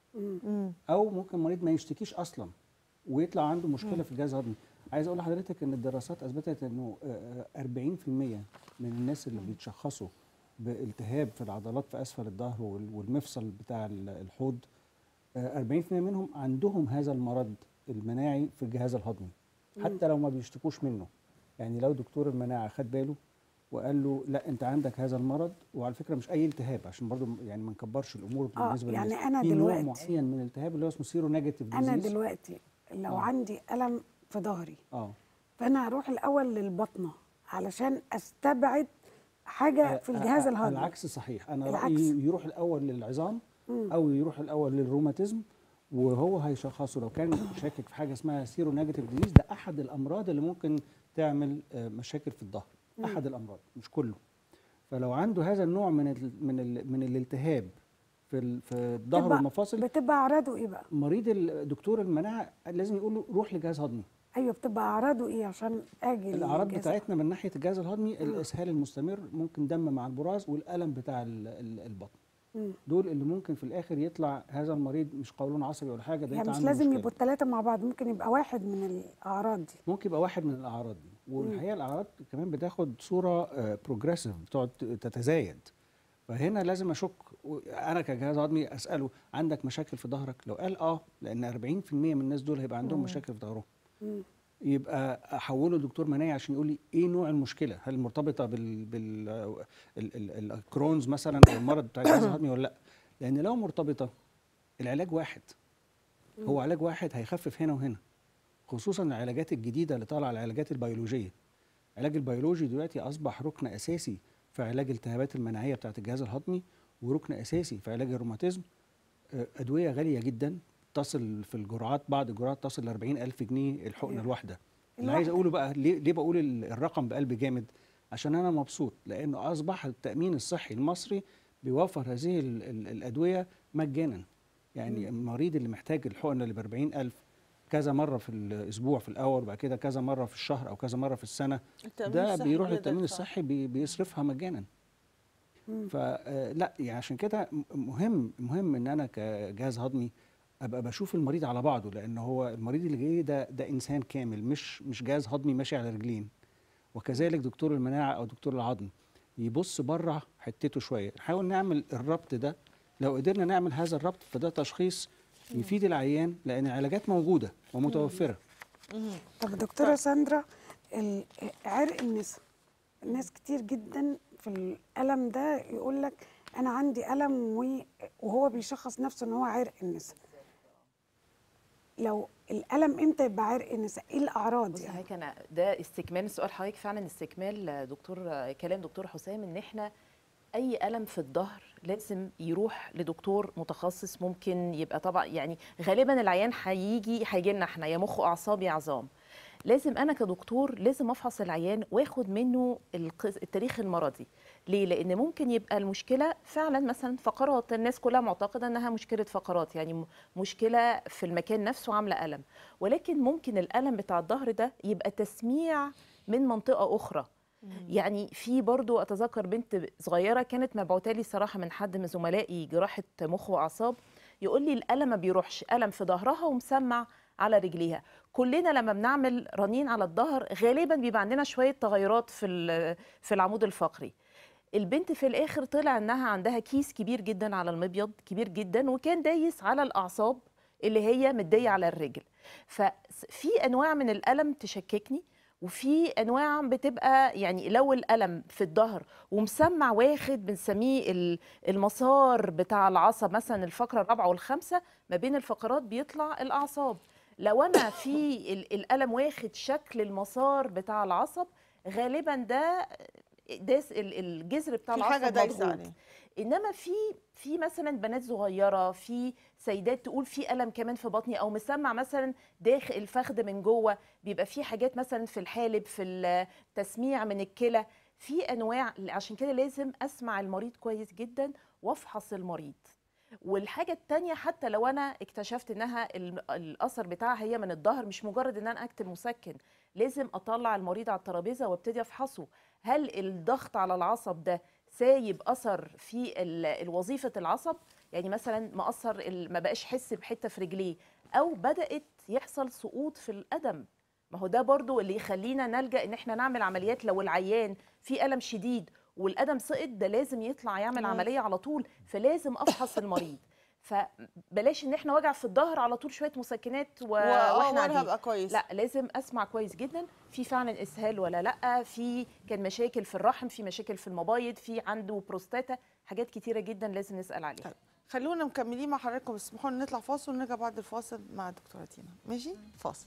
مم. او ممكن مريض ما يشتكيش اصلا ويطلع عنده مشكله في الجهاز الهضمي عايز اقول لحضرتك ان الدراسات اثبتت انه آه، آه، 40% من الناس اللي بيتشخصوا بالتهاب في العضلات في اسفل الظهر وال- والمفصل بتاع ال- الحوض آه، 40% منهم عندهم هذا المرض المناعي في الجهاز الهضمي حتى لو ما بيشتكوش منه يعني لو دكتور المناعه خد باله وقال له لا انت عندك هذا المرض وعلى فكره مش اي التهاب عشان برضو يعني ما نكبرش الامور آه، بالنسبه يعني للناس. أنا في نوع دلوقتي- معين من الالتهاب اللي هو اسمه سيرو نيجاتيف انا ديزيز دلوقتي لو آه. عندي الم في ظهري اه فانا هروح الاول للبطنه علشان استبعد حاجه في الجهاز آه، الهضمي العكس صحيح انا العكس. رايي يروح الاول للعظام مم. او يروح الاول للروماتيزم وهو هيشخصه لو كان شاكك في حاجه اسمها سيرو نيجاتيف ديزيز ده احد الامراض اللي ممكن تعمل آه، مشاكل في الظهر احد الامراض مش كله فلو عنده هذا النوع من ال من ال من الالتهاب في ال- في الظهر بتبقى- والمفاصل بتبقى اعراضه ايه بقى مريض ال- دكتور المناعه لازم يقول له روح لجهاز هضمي ايوه بتبقى اعراضه ايه عشان اجي الاعراض للجهاز بتاعتنا من ناحيه الجهاز الهضمي الاسهال المستمر ممكن دم مع البراز والالم بتاع ال- ال- البطن مم. دول اللي ممكن في الاخر يطلع هذا المريض مش قولون عصبي ولا حاجه ده يعني يطلع مش عنده لازم مشكلة. يبقوا الثلاثه مع بعض ممكن يبقى واحد من الاعراض دي ممكن يبقى واحد من الاعراض دي والحقيقه الاعراض كمان بتاخد صوره بروجريسيف بتقعد تتزايد فهنا لازم اشك و- انا كجهاز هضمي اساله عندك مشاكل في ظهرك لو قال اه لان 40% من الناس دول هيبقى عندهم مشاكل في ظهرهم مم. يبقى احوله لدكتور مناعي عشان يقول لي ايه نوع المشكله هل مرتبطه بال بال ال- ال- الكرونز مثلا او المرض بتاع الجهاز الهضمي ولا لا لان لو مرتبطه العلاج واحد هو علاج واحد هيخفف هنا وهنا خصوصا العلاجات الجديده اللي طالعه العلاجات البيولوجيه العلاج البيولوجي دلوقتي اصبح ركن اساسي في علاج الالتهابات المناعيه بتاعه الجهاز الهضمي وركن اساسي في علاج الروماتيزم آه، ادويه غاليه جدا تصل في الجرعات بعض الجرعات تصل ل 40000 جنيه الحقنه يا. الواحده اللي الواحدة. عايز اقوله بقى ليه, ليه بقول ال- الرقم بقلب جامد عشان انا مبسوط لانه اصبح التامين الصحي المصري بيوفر هذه ال ال الادويه مجانا يعني المريض اللي محتاج الحقنه اللي ب 40000 كذا مره في الاسبوع في الاول وبعد كده كذا مره في الشهر او كذا مره في السنه التأمين ده الصحي بيروح بيقدر للتامين يدفع. الصحي بي بيصرفها مجانا فلا يعني عشان كده م- مهم مهم ان انا كجهاز هضمي ابقى بشوف المريض على بعضه لان هو المريض اللي جاي ده ده انسان كامل مش مش جهاز هضمي ماشي على رجلين وكذلك دكتور المناعه او دكتور العظم يبص بره حتته شويه نحاول نعمل الربط ده لو قدرنا نعمل هذا الربط فده تشخيص يفيد العيان لان العلاجات موجوده ومتوفره طب دكتوره ساندرا ال- عرق النساء الناس كتير جدا في الالم ده يقول لك انا عندي الم و- وهو بيشخص نفسه ان هو عرق النساء لو الالم امتى يبقى عرق النساء ايه الاعراض بصي يعني حضرتك انا ده استكمال سؤال حضرتك فعلا استكمال دكتور كلام دكتور حسام ان احنا اي الم في الظهر لازم يروح لدكتور متخصص ممكن يبقى طبعا يعني غالبا العيان هيجي هيجي لنا احنا يا مخ اعصاب يا عظام لازم انا كدكتور لازم افحص العيان واخد منه القص- التاريخ المرضي ليه لان ممكن يبقى المشكله فعلا مثلا فقرات الناس كلها معتقده انها مشكله فقرات يعني م- مشكله في المكان نفسه عامله الم ولكن ممكن الالم بتاع الظهر ده يبقى تسميع من منطقه اخرى يعني في برضو اتذكر بنت صغيره كانت مبعوته لي صراحه من حد من زملائي جراحه مخ واعصاب يقول لي الالم ما بيروحش الم في ظهرها ومسمع على رجليها كلنا لما بنعمل رنين على الظهر غالبا بيبقى عندنا شويه تغيرات في ال- في العمود الفقري البنت في الاخر طلع انها عندها كيس كبير جدا على المبيض كبير جدا وكان دايس على الاعصاب اللي هي مديه على الرجل ففي انواع من الالم تشككني وفي انواع بتبقى يعني لو الالم في الظهر ومسمع واخد بنسميه ال- المسار بتاع العصب مثلا الفقره الرابعه والخامسه ما بين الفقرات بيطلع الاعصاب لو انا في ال- الالم واخد شكل المسار بتاع العصب غالبا ده داس ال- الجذر بتاع في العصب حاجه دايسه مضغوط. عليه انما في في مثلا بنات صغيره في سيدات تقول في الم كمان في بطني او مسمع مثلا داخل الفخذ من جوه بيبقى في حاجات مثلا في الحالب في التسميع من الكلى في انواع عشان كده لازم اسمع المريض كويس جدا وافحص المريض والحاجه التانية حتى لو انا اكتشفت انها ال- الاثر بتاعها هي من الظهر مش مجرد ان انا اكتب مسكن لازم اطلع المريض على الترابيزه وابتدي افحصه هل الضغط على العصب ده سايب اثر في ال- الوظيفه العصب يعني مثلا مأثر ال- ما بقاش حس بحته في رجليه او بدات يحصل سقوط في القدم ما هو ده برضو اللي يخلينا نلجا ان احنا نعمل عمليات لو العيان في الم شديد والقدم سقط ده لازم يطلع يعمل لازم. عمليه على طول فلازم افحص المريض فبلاش ان احنا وجع في الظهر على طول شويه مسكنات و... و- آه، واحنا وانا قاعدين هبقى كويس لا لازم اسمع كويس جدا في فعلا اسهال ولا لا في كان مشاكل في الرحم في مشاكل في المبايض في عنده بروستاتا حاجات كتيره جدا لازم نسال عليها طيب. خلونا مكملين مع حضراتكم بس اسمحوا لنا نطلع فاصل ونرجع بعد الفاصل مع الدكتوره تينا ماشي فاصل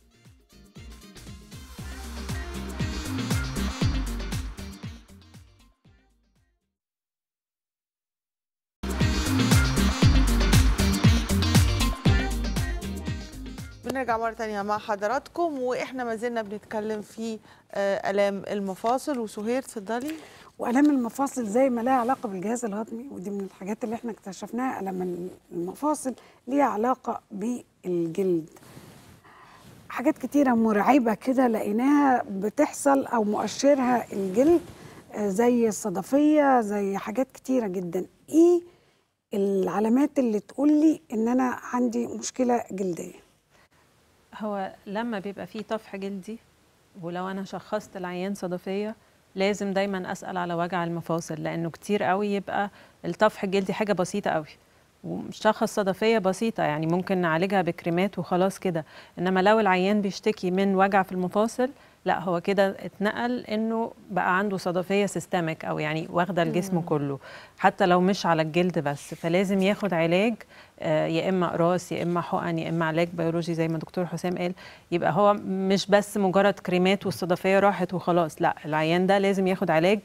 بنرجع مرة تانية مع حضراتكم واحنا ما زلنا بنتكلم في آه، آلام المفاصل وسهير اتفضلي والام المفاصل زي ما لها علاقه بالجهاز الهضمي ودي من الحاجات اللي احنا اكتشفناها الم المفاصل ليها علاقه بالجلد حاجات كتيره مرعبه كده لقيناها بتحصل او مؤشرها الجلد آه، زي الصدفيه زي حاجات كتيره جدا ايه العلامات اللي تقول لي ان انا عندي مشكله جلديه هو لما بيبقى فيه طفح جلدي ولو انا شخصت العيان صدفيه لازم دايما اسال على وجع المفاصل لانه كتير قوي يبقى الطفح الجلدي حاجه بسيطه قوي وشخص صدفيه بسيطه يعني ممكن نعالجها بكريمات وخلاص كده انما لو العيان بيشتكي من وجع في المفاصل لا هو كده اتنقل انه بقى عنده صدفيه سيستميك او يعني واخده الجسم كله حتى لو مش على الجلد بس فلازم ياخد علاج آه، يا اما اقراص يا اما حقن يا اما علاج بيولوجي زي ما دكتور حسام قال يبقى هو مش بس مجرد كريمات والصدفيه راحت وخلاص لا العيان ده لازم ياخد علاج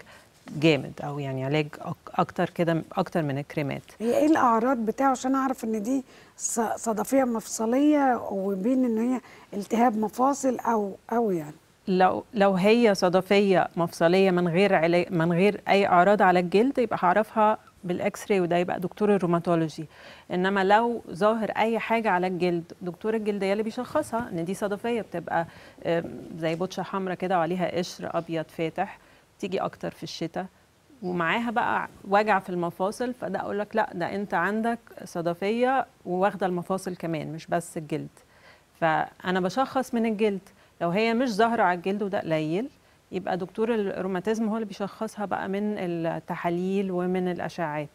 جامد او يعني علاج أك- اكتر كده اكتر من الكريمات هي ايه الاعراض بتاعه عشان اعرف ان دي ص- صدفيه مفصليه وبين ان هي التهاب مفاصل او او يعني لو لو هي صدفيه مفصليه من غير علاج من غير اي اعراض على الجلد يبقى هعرفها بالاكس راي وده يبقى دكتور الروماتولوجي انما لو ظاهر اي حاجه على الجلد دكتور الجلديه اللي بيشخصها ان دي صدفيه بتبقى آم، زي بوتشه حمراء كده وعليها قشر ابيض فاتح تيجي اكتر في الشتاء ومعاها بقى وجع في المفاصل فده اقول لك لا ده انت عندك صدفيه وواخده المفاصل كمان مش بس الجلد فانا بشخص من الجلد لو هي مش ظاهره على الجلد وده قليل يبقى دكتور الروماتيزم هو اللي بيشخصها بقى من التحاليل ومن الاشعاعات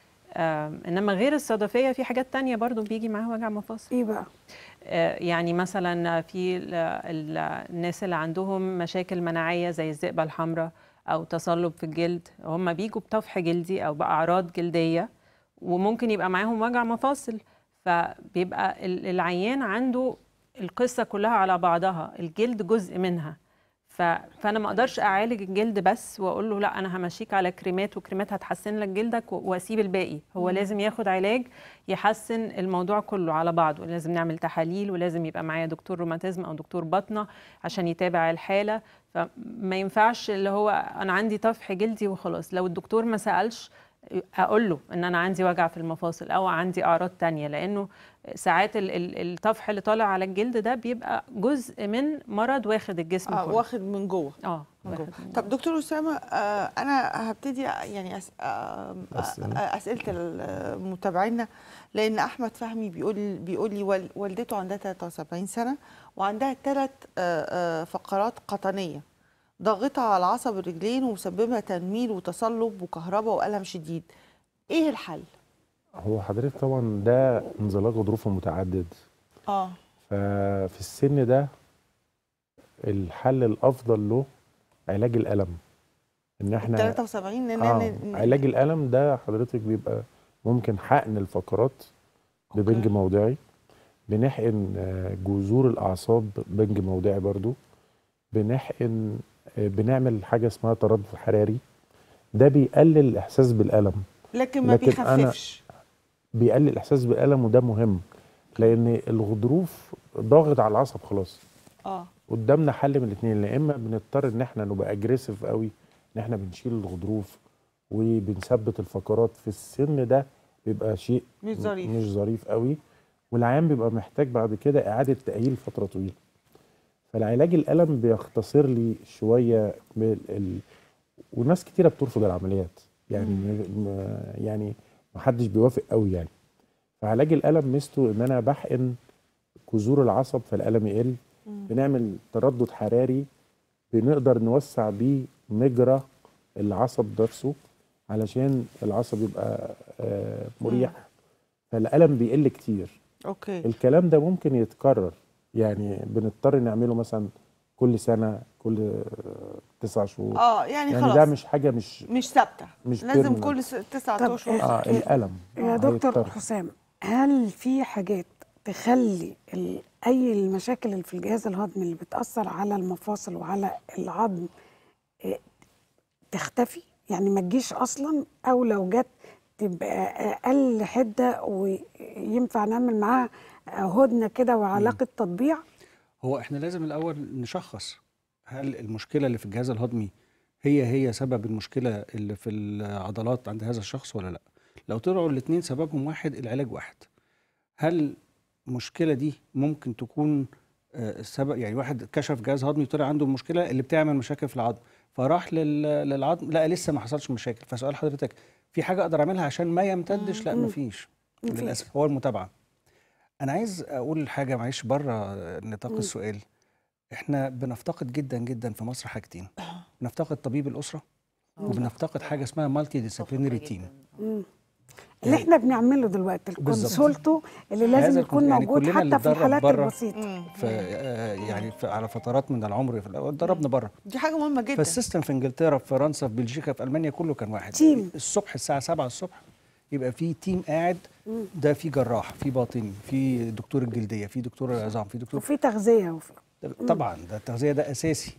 آم، انما غير الصدفيه في حاجات تانية برضو بيجي معاها وجع مفاصل ايه بقى آه، يعني مثلا في ال- ال- الناس اللي عندهم مشاكل مناعيه زي الذئبه الحمراء او تصلب في الجلد هم بيجوا بطفح جلدي او باعراض جلديه وممكن يبقى معاهم وجع مفاصل فبيبقى ال- العيان عنده القصه كلها على بعضها الجلد جزء منها ف... فانا ما اقدرش اعالج الجلد بس واقول له لا انا همشيك على كريمات وكريمات هتحسن لك جلدك و- واسيب الباقي هو لازم ياخد علاج يحسن الموضوع كله على بعضه لازم نعمل تحاليل ولازم يبقى معايا دكتور روماتيزم او دكتور باطنه عشان يتابع الحاله فما ينفعش اللي هو انا عندي طفح جلدي وخلاص لو الدكتور ما سالش اقول له ان انا عندي وجع في المفاصل او عندي اعراض تانية لانه ساعات ال- ال- الطفح اللي طالع على الجلد ده بيبقى جزء من مرض واخد الجسم آه كله واخد من جوه اه من واخد جوه. من طب دكتور اسامه آه انا هبتدي يعني أس... آه أسئلة. آه اسئله المتابعين لان احمد فهمي بيقول بيقول لي وال- والدته عندها 73 سنه وعندها ثلاث فقرات قطنيه ضاغطه على عصب الرجلين ومسببه تنميل وتصلب وكهرباء والم شديد ايه الحل هو حضرتك طبعا ده انزلاق غضروفي متعدد اه ففي السن ده الحل الافضل له علاج الالم ان احنا 73 ن- آه ن- ن- علاج الالم ده حضرتك بيبقى ممكن حقن الفقرات ببنج أوكي. موضعي بنحقن آه، جذور الاعصاب بنج موضعي برضو بنحقن آه، بنعمل حاجه اسمها تردد حراري ده بيقلل الاحساس بالالم لكن ما لكن أنا- بيخففش بيقلل الاحساس بالالم وده مهم لان الغضروف ضاغط على العصب خلاص اه قدامنا حل من الاثنين يا اما بنضطر ان احنا نبقى اجريسيف قوي ان احنا بنشيل الغضروف وبنثبت الفقرات في السن ده بيبقى شيء مش ظريف. مش ظريف قوي والعيان بيبقى محتاج بعد كده اعاده تاهيل فتره طويله فالعلاج الالم بيختصر لي شويه من ال... وناس كتيره بترفض العمليات يعني م... م- يعني محدش بيوافق قوي يعني فعلاج الالم ميزته ان انا بحقن جذور العصب فالالم يقل بنعمل تردد حراري بنقدر نوسع بيه مجرى العصب نفسه علشان العصب يبقى آه، مريح فالالم بيقل كتير اوكي الكلام ده ممكن يتكرر يعني بنضطر نعمله مثلا كل سنه كل آه، تسع شهور اه يعني, يعني خلاص ده مش حاجه مش مش ثابته مش لازم permanent. كل س- تسعة طب اشهر اه الالم يا دكتور هيضطر. حسام هل في حاجات تخلي ال- اي المشاكل اللي في الجهاز الهضمي اللي بتاثر على المفاصل وعلى العظم إيه، تختفي يعني ما تجيش اصلا او لو جت تبقى اقل حده وينفع نعمل معاها هدنه كده وعلاقه تطبيع هو احنا لازم الاول نشخص هل المشكله اللي في الجهاز الهضمي هي هي سبب المشكله اللي في العضلات عند هذا الشخص ولا لا لو طلعوا الاثنين سببهم واحد العلاج واحد هل المشكله دي ممكن تكون آه، السبب يعني واحد كشف جهاز هضمي طلع عنده المشكله اللي بتعمل مشاكل في العظم فراح لل- للعظم لا لسه ما حصلش مشاكل فسؤال حضرتك في حاجه اقدر اعملها عشان ما يمتدش لا مفيش مفيش. للاسف هو المتابعه انا عايز اقول حاجه معلش بره نطاق مم. السؤال احنا بنفتقد جدا جدا في مصر حاجتين بنفتقد طبيب الاسره وبنفتقد حاجه اسمها مالتي ديسيبلينري تيم مم. اللي احنا بنعمله دلوقتي بالظبط. الكونسولتو اللي هذا لازم الكون- يكون يعني موجود كلنا اللي حتى في اتدرب الحالات بره البسيطه مم. ف آه، يعني في على فترات من العمر في الاول اتدربنا بره دي حاجه مهمه جدا فالسيستم في انجلترا في فرنسا في بلجيكا في المانيا كله كان واحد تيم. الصبح الساعه 7 الصبح يبقى في تيم قاعد ده في جراح في باطني في دكتور الجلديه في دكتور العظام في دكتور وفي تغذيه وفي ده طبعا ده التغذيه ده اساسي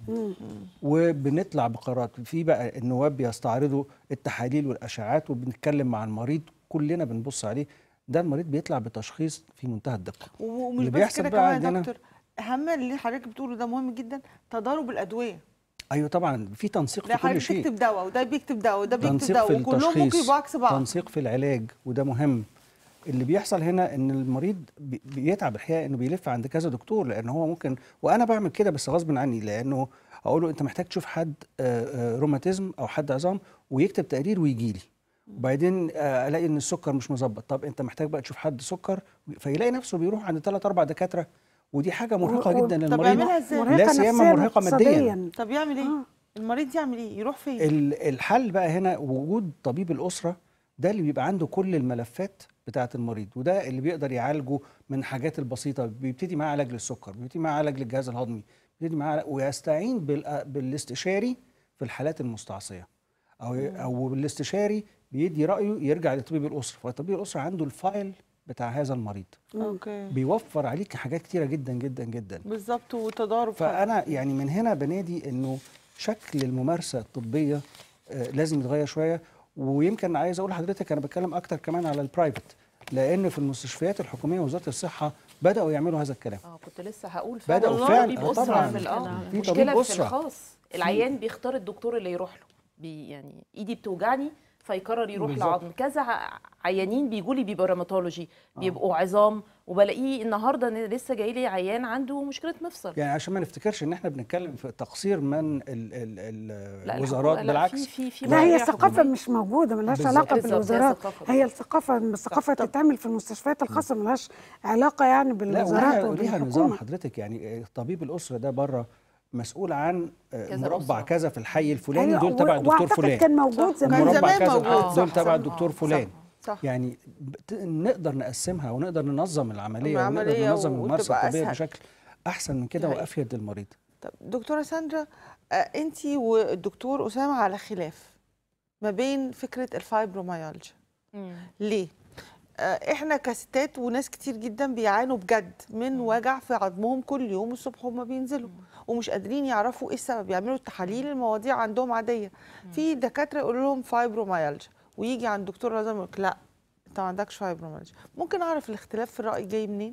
وبنطلع بقرارات في بقى النواب بيستعرضوا التحاليل والاشعاعات وبنتكلم مع المريض كلنا بنبص عليه ده المريض بيطلع بتشخيص في منتهى الدقه ومش اللي بس بيحصل كده بقى كمان يا عندنا- دكتور اهم اللي حضرتك بتقوله ده مهم جدا تضارب الادويه ايوه طبعا في تنسيق ده في كل حضرتك شيء بيكتب دواء وده بيكتب دواء وده بيكتب تنسيق دواء في وكلهم ممكن التشخيص يبقوا عكس بعض تنسيق في العلاج وده مهم اللي بيحصل هنا ان المريض بي- بيتعب الحقيقه انه بيلف عند كذا دكتور لان هو ممكن وانا بعمل كده بس غصب عني لانه اقول له انت محتاج تشوف حد آه، آه، روماتيزم او حد عظام ويكتب تقرير ويجي لي وبعدين آه، الاقي ان السكر مش مظبط طب انت محتاج بقى تشوف حد سكر فيلاقي نفسه بيروح عند ثلاث اربع دكاتره ودي حاجه مرهقه و- جدا طب للمريض يعملها ازاي؟ مرهقة لا سيما نفسياً مرهقه ماديا واقتصادياً. طب يعمل ايه آه. المريض يعمل ايه يروح فين ال- الحل بقى هنا وجود طبيب الأسرة ده اللي بيبقى عنده كل الملفات بتاعة المريض وده اللي بيقدر يعالجه من حاجات البسيطة بيبتدي معاه علاج للسكر بيبتدي معاه علاج للجهاز الهضمي بيبتدي معاه ويستعين بال- بالاستشاري في الحالات المستعصية أو أو الاستشاري بيدي رأيه يرجع لطبيب الأسرة فطبيب الأسرة عنده الفايل بتاع هذا المريض اوكي بيوفر عليك حاجات كتيرة جدا جدا جدا بالظبط وتضارب فانا يعني من هنا بنادي انه شكل الممارسه الطبيه آه، لازم يتغير شويه ويمكن عايز اقول لحضرتك انا بتكلم اكتر كمان على البرايفت لان في المستشفيات الحكوميه ووزاره الصحه بداوا يعملوا هذا الكلام اه كنت لسه هقول بدأوا والله فعلا، طبيب آه اسره طبعاً. في اه في مشكله طبيب في أسرة. الخاص العيان بيختار الدكتور اللي يروح له بي يعني ايدي بتوجعني فيقرر يروح بالظبط. لعظم كذا ع- عيانين بيجوا لي بيبقوا روماتولوجي بيبقوا عظام وبلاقيه النهارده إن لسه جاي لي عيان عنده مشكله مفصل يعني عشان ما نفتكرش ان احنا بنتكلم في تقصير من ال ال لا، ال الحكومة- الوزارات لا، بالعكس في في في لا هي مواضيع ثقافة حكومية. مش موجودة ملهاش بالظبط. علاقة بالظبط، هي بالوزارات ثقافة هي الثقافة الثقافة تتعمل في المستشفيات الخاصة ملهاش علاقة يعني لا بالوزارات وليها, وليها نظام وبالحكومة حضرتك يعني آه، طبيب الاسره ده بره مسؤول عن آه، كذا مربع أسرة. كذا في الحي الفلاني أيوة، دول تبع و- الدكتور وأعتقد فلان كان موجود صح. زمان كان مربع زمان كذا موجود. آه، دول صح، تبع صح. الدكتور آه، فلان صح يعني بت- نقدر نقسمها ونقدر ننظم العمليه ونقدر العملية ننظم الممارسه وتبقى الطبيه أسهل. بشكل احسن من كده صحيح. وافيد للمريض طب دكتوره ساندرا انت والدكتور اسامه على خلاف ما بين فكره الفايبروميالجيا مم. ليه آه، احنا كستات وناس كتير جدا بيعانوا بجد من وجع في عظمهم كل يوم الصبح هما بينزلوا ومش قادرين يعرفوا ايه السبب يعملوا التحاليل المواضيع عندهم عاديه في دكاتره يقولوا لهم فايبروميالجيا ويجي عند دكتور لازم يقول لك لا انت ما عندكش فايبروميالجيا ممكن اعرف الاختلاف في الراي جاي منين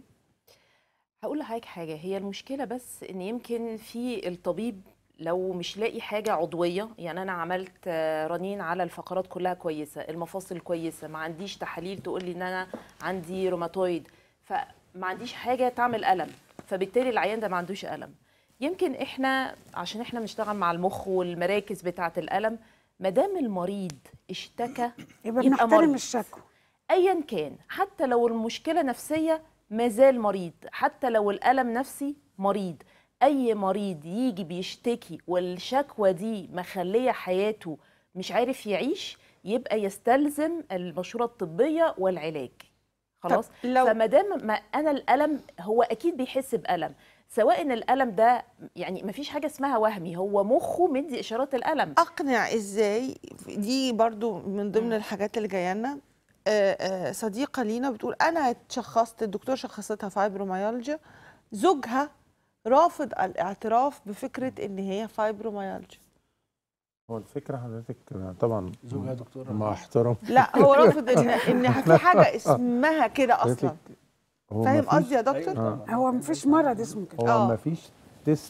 هقول لحضرتك حاجه هي المشكله بس ان يمكن في الطبيب لو مش لاقي حاجه عضويه يعني انا عملت آه، رنين على الفقرات كلها كويسه المفاصل كويسه ما عنديش تحاليل تقول لي ان انا عندي روماتويد فما عنديش حاجه تعمل الم فبالتالي العيان ده ما عندوش الم يمكن احنا عشان احنا بنشتغل مع المخ والمراكز بتاعه الالم ما دام المريض اشتكى يبقى يبقى بنحترم مريض. الشكوى ايا كان حتى لو المشكله نفسيه مازال مريض حتى لو الالم نفسي مريض اي مريض يجي بيشتكي والشكوى دي مخليه حياته مش عارف يعيش يبقى يستلزم المشوره الطبيه والعلاج خلاص طب لو- فما دام ما انا الالم هو اكيد بيحس بالم سواء ان الالم ده يعني ما فيش حاجه اسمها وهمي هو مخه مدي اشارات الالم اقنع ازاي دي برضو من ضمن الحاجات اللي جايه لنا آه، آه، صديقه لينا بتقول انا اتشخصت الدكتور شخصتها فايبروميالجيا زوجها رافض الاعتراف بفكره ان هي فايبروميالجيا هو الفكره حضرتك طبعا زوجها دكتور مع احترام لا هو رافض ان ان في حاجه اسمها كده اصلا حضرتك هو فاهم مفيش- قصدي يا دكتور أيوة. آه. هو مفيش مرض اسمه كده هو آه. ما فيش تيست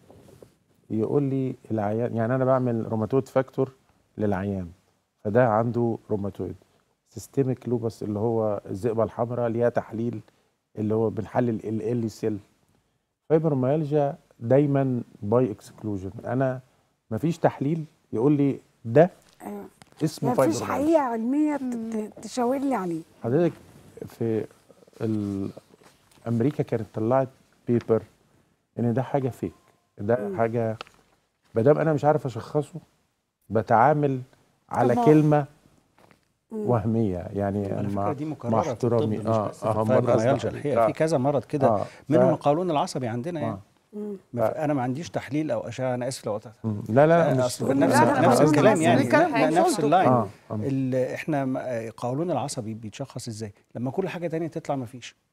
يقول لي العيان يعني انا بعمل روماتويد فاكتور للعيان فده عنده روماتويد سيستميك لوبس اللي هو الذئبه الحمراء ليها تحليل اللي هو بنحلل ال ال سيل فايبروميالجيا دايما باي اكسكلوجن انا ما فيش تحليل يقول لي ده أيوة. اسمه يعني مفيش فايبروميالجيا حقيقة علمية ت- ت- تشاور لي عليه حضرتك في ال- امريكا كانت طلعت بيبر ان ده حاجه فيك ده مم. حاجه ما دام انا مش عارف اشخصه بتعامل على طب ما- كلمه مم. وهميه يعني على فكره مع دي مع مكرره في الطب احترامي مش اه بس في اه الفايبروميالجيا قصدي الحقيقه في كذا مرض كده آه، منهم ف- القولون العصبي عندنا يعني آه. مم. ما في- انا ما عنديش تحليل او اشعه انا اسف لو قطعت مم. لا لا آه، لا أصل مش نفس لا، لا، نفس لا، الكلام لا، يعني بنتكلم لا- حاجة نفس صوته. اللاين اه آه. ال- احنا م- آه، قولون العصبي بيتشخص ازاي لما كل حاجه تانية تطلع ما فيش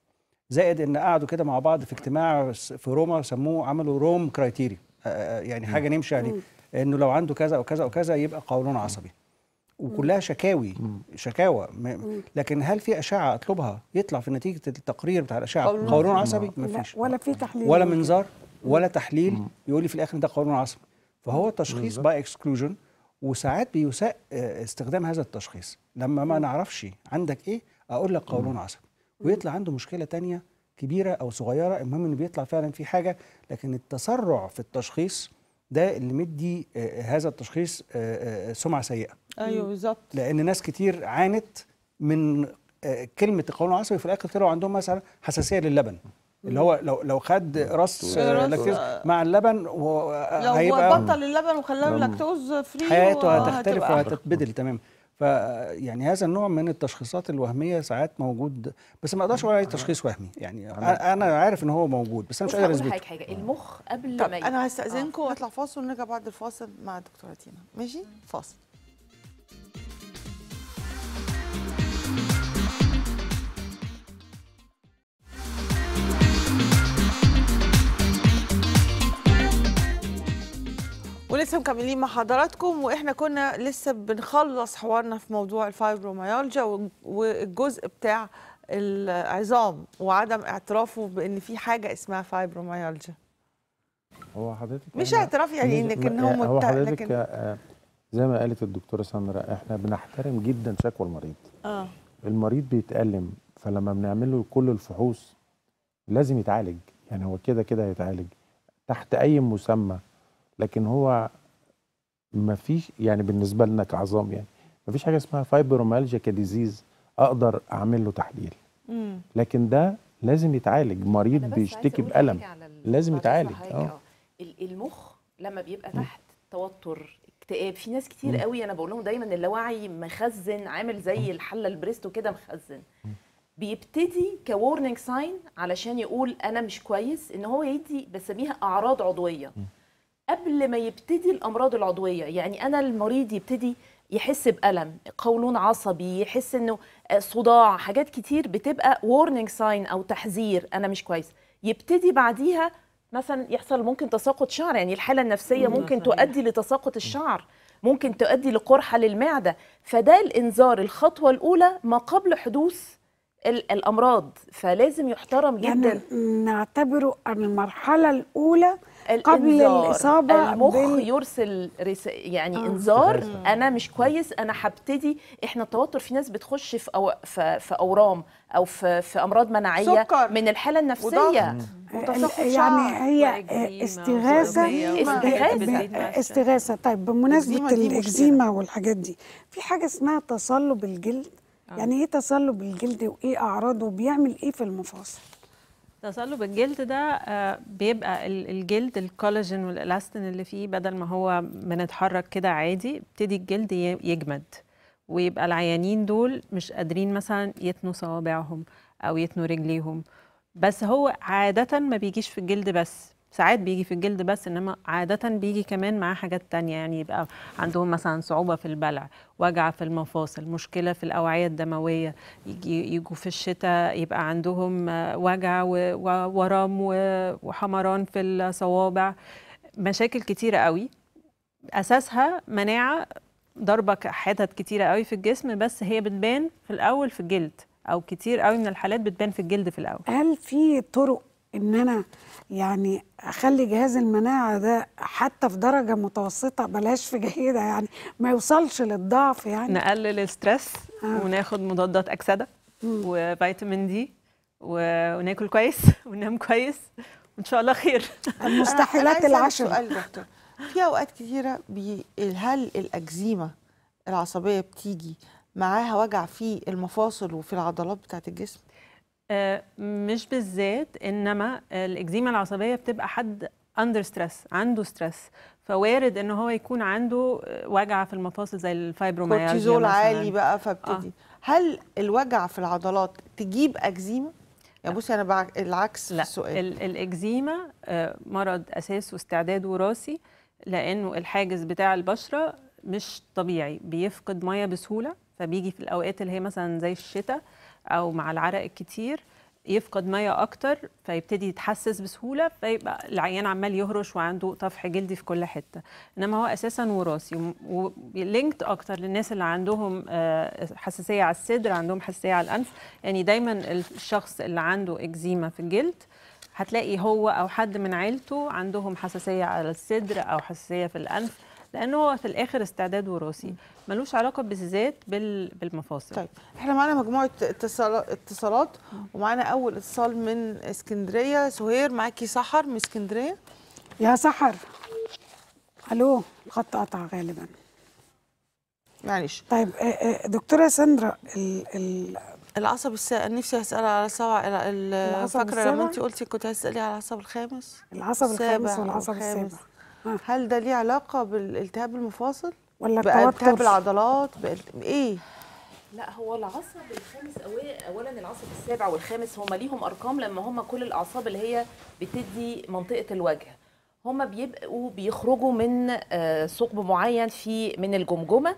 زائد ان قعدوا كده مع بعض في اجتماع س- في روما سموه عملوا روم كرايتيريا يعني حاجه نمشي عليه انه لو عنده كذا او كذا او كذا يبقى قولون عصبي وكلها شكاوي شكاوى م- لكن هل في اشعه اطلبها يطلع في نتيجه التقرير بتاع الاشعه قولون قولون عصبي. عصبي لا مفيش ولا في تحليل ولا منظار ولا تحليل يقول لي في الاخر ده قولون عصبي فهو تشخيص باي اكسكلوجن وساعات بيساء آه، استخدام هذا التشخيص لما ما نعرفش عندك ايه اقول لك قولون عصبي ويطلع عنده مشكله تانية كبيره او صغيره المهم انه بيطلع فعلا في حاجه لكن التسرع في التشخيص ده اللي مدي آه، هذا التشخيص آه، آه، سمعه سيئه ايوه بالظبط لان ناس كتير عانت من آه، كلمه القولون العصبي في الاخر طلعوا عندهم مثلا حساسيه للبن اللي هو لو لو خد راس آه، راس، لاكتوز آه. مع اللبن و- آه، لو هيبقى بطل اللبن وخلاه لاكتوز فري حياته هتختلف وهتبقى- وهتتبدل تمام ف يعني هذا النوع من التشخيصات الوهميه ساعات موجود بس ما اقدرش اقول عليه تشخيص وهمي يعني انا أنا عارف ان هو موجود بس انا بص مش قادر هقول اثبته حاجه حاجه المخ قبل طب ما ي- انا هستاذنكم آه. واطلع فاصل ونرجع بعد الفاصل مع الدكتوره تينا ماشي فاصل ولسه مكملين مع حضراتكم واحنا كنا لسه بنخلص حوارنا في موضوع الفايبروميالجيا و- والجزء بتاع العظام وعدم اعترافه بان في حاجه اسمها فايبروميالجيا هو حضرتك مش أنا- اعتراف يعني مش- إنك إن ما- هو هو مت- حضرتك لكن- آه، زي ما قالت الدكتوره سمراء احنا بنحترم جدا شكوى المريض اه المريض بيتألم فلما بنعمل له كل الفحوص لازم يتعالج يعني هو كده كده هيتعالج تحت اي مسمى لكن هو ما فيش يعني بالنسبه لنا كعظام يعني ما فيش حاجه اسمها فايبرومالجيا كديزيز اقدر اعمل له تحليل امم لكن ده لازم يتعالج مريض أنا بس بيشتكي عايزة أقول بألم حاجة على ال- لازم بعد يتعالج، إذن حضرتك، آه. ال- المخ لما بيبقى تحت توتر اكتئاب في ناس كتير قوي انا بقول لهم دايما اللاوعي مخزن عامل زي الحله البريستو كده مخزن بيبتدي كورنينج ساين علشان يقول انا مش كويس ان هو يدي بسميها اعراض عضويه قبل ما يبتدي الامراض العضويه يعني انا المريض يبتدي يحس بالم قولون عصبي يحس انه آه، صداع حاجات كتير بتبقى warning ساين او تحذير انا مش كويس يبتدي بعديها مثلا يحصل ممكن تساقط شعر يعني الحاله النفسيه ممكن صحيح. تؤدي لتساقط الشعر ممكن تؤدي لقرحه للمعده فده الانذار الخطوه الاولى ما قبل حدوث ال- الامراض فلازم يحترم جدا يعني نعتبره المرحلة الأولى قبل الإنذار. الإصابة المخ بال- يرسل رس... يعني آه. انذار استغاثة. انا مش كويس انا هبتدي احنا التوتر في ناس بتخش في أو... في, في اورام او في, في امراض مناعيه سكر من الحاله النفسيه وضغط. وتساقط يعني شعر هي وإكزيما استغاثة وصدمية استغاثة. ب- وبتزيد مع الشم. استغاثة طيب بمناسبة الإكزيما دي مشكلة. الإكزيما والحاجات دي في حاجة اسمها تصلب الجلد يعني ايه تصلب الجلد وايه اعراضه وبيعمل ايه في المفاصل تصلب الجلد ده آه، بيبقى ال- الجلد الكولاجين والالاستين اللي فيه بدل ما هو بنتحرك كده عادي يبتدي الجلد ي- يجمد ويبقى العيانين دول مش قادرين مثلا يتنوا صوابعهم او يتنوا رجليهم بس هو عادة ما بيجيش في الجلد بس ساعات بيجي في الجلد بس انما عادة بيجي كمان معاه حاجات تانية يعني يبقى عندهم مثلا صعوبة في البلع وجع في المفاصل مشكلة في الأوعية الدموية يجي يجوا في الشتاء يبقى عندهم آه، وجع و- وورم و- وحمران في الصوابع مشاكل كتيرة قوي أساسها مناعة ضربة ك- حتت كتيرة قوي في الجسم بس هي بتبان في الأول في الجلد أو كتير قوي من الحالات بتبان في الجلد في الأول هل في طرق ان انا يعني اخلي جهاز المناعه ده حتى في درجه متوسطه بلاش في جيده يعني ما يوصلش للضعف يعني نقلل الستريس آه. وناخد مضادات أكسدة وفيتامين دي و- وناكل كويس وننام كويس وإن شاء الله خير المستحيلات العشر سؤال دكتور في اوقات كتيره بي... هل الاكزيما العصبيه بتيجي معاها وجع في المفاصل وفي العضلات بتاعت الجسم آه، مش بالذات انما الاكزيما العصبيه بتبقى حد اندر ستريس عنده ستريس فوارد ان هو يكون عنده آه، وجع في المفاصل زي الفايبروميالجيا كورتيزول مثلاً. عالي بقى فابتدي هل الوجع في العضلات تجيب اكزيما يعني بصي انا بع... العكس في لا السؤال ال- الاكزيما آه، مرض اساسه استعداد وراثي لانه الحاجز بتاع البشره مش طبيعي بيفقد ميه بسهوله فبيجي في الاوقات اللي هي مثلا زي الشتاء او مع العرق الكتير يفقد ميه اكتر فيبتدي يتحسس بسهوله فيبقى العيان عمال يهرش وعنده طفح جلدي في كل حته انما هو اساسا وراثي ولينكد اكتر للناس اللي عندهم آه، حساسيه على الصدر عندهم حساسيه على الانف يعني دايما الشخص اللي عنده اكزيما في الجلد هتلاقي هو او حد من عيلته عندهم حساسيه على الصدر او حساسيه في الانف لانه هو في الاخر استعداد وراثي ملوش علاقه بالذات بال- بالمفاصل طيب احنا معانا مجموعه اتصال- اتصالات ومعانا اول اتصال من اسكندريه سهير معاكي سحر من اسكندريه يا سحر الو الخط قطع غالبا معلش طيب آه، آه، دكتوره ساندرا ال ال العصب السابع نفسي اسال على سبع ال- العصب فاكره لما السابع؟ انت قلتي كنت هتسالي على العصب الخامس العصب السابع الخامس أو والعصب الخامس. السابع آه. هل ده ليه علاقه بالالتهاب المفاصل ولا بالتهاب التوتر العضلات بال- ايه لا هو العصب الخامس أولا- اولا العصب السابع والخامس هما ليهم ارقام لما هما كل الاعصاب اللي هي بتدي منطقه الوجه هما بيبقوا بيخرجوا من آه، ثقب معين في من الجمجمه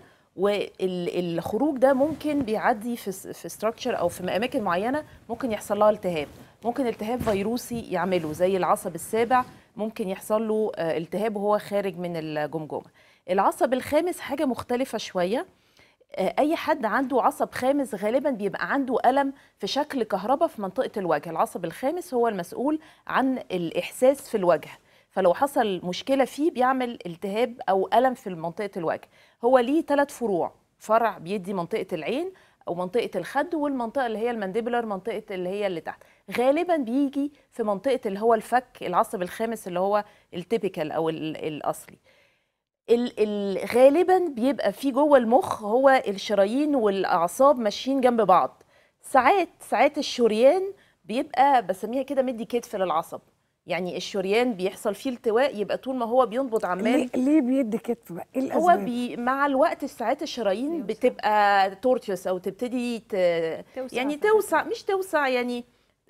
والخروج ده ممكن بيعدي في س- في ستراكشر او في اماكن معينه ممكن يحصل لها التهاب ممكن التهاب فيروسي يعمله زي العصب السابع ممكن يحصل له آه، التهاب وهو خارج من الجمجمه العصب الخامس حاجه مختلفه شويه آه، اي حد عنده عصب خامس غالبا بيبقى عنده الم في شكل كهرباء في منطقه الوجه العصب الخامس هو المسؤول عن الاحساس في الوجه فلو حصل مشكله فيه بيعمل التهاب او الم في منطقه الوجه هو ليه ثلاث فروع فرع بيدي منطقه العين او منطقه الخد والمنطقه اللي هي المانديبولار منطقه اللي هي اللي تحت غالبا بيجي في منطقه اللي هو الفك العصب الخامس اللي هو التيبيكال او ال- الاصلي ال- ال- غالبا بيبقى في جوه المخ هو الشرايين والاعصاب ماشيين جنب بعض ساعات ساعات الشريان بيبقى بسميها كده مدي كتف للعصب يعني الشريان بيحصل فيه التواء يبقى طول ما هو بينبض عمال ليه, ليه بيدي كتف بقى ايه هو الاسباب بي مع الوقت ساعات الشرايين بتبقى تورتيوس او تبتدي ت... توسع يعني في توسع مش توسع يعني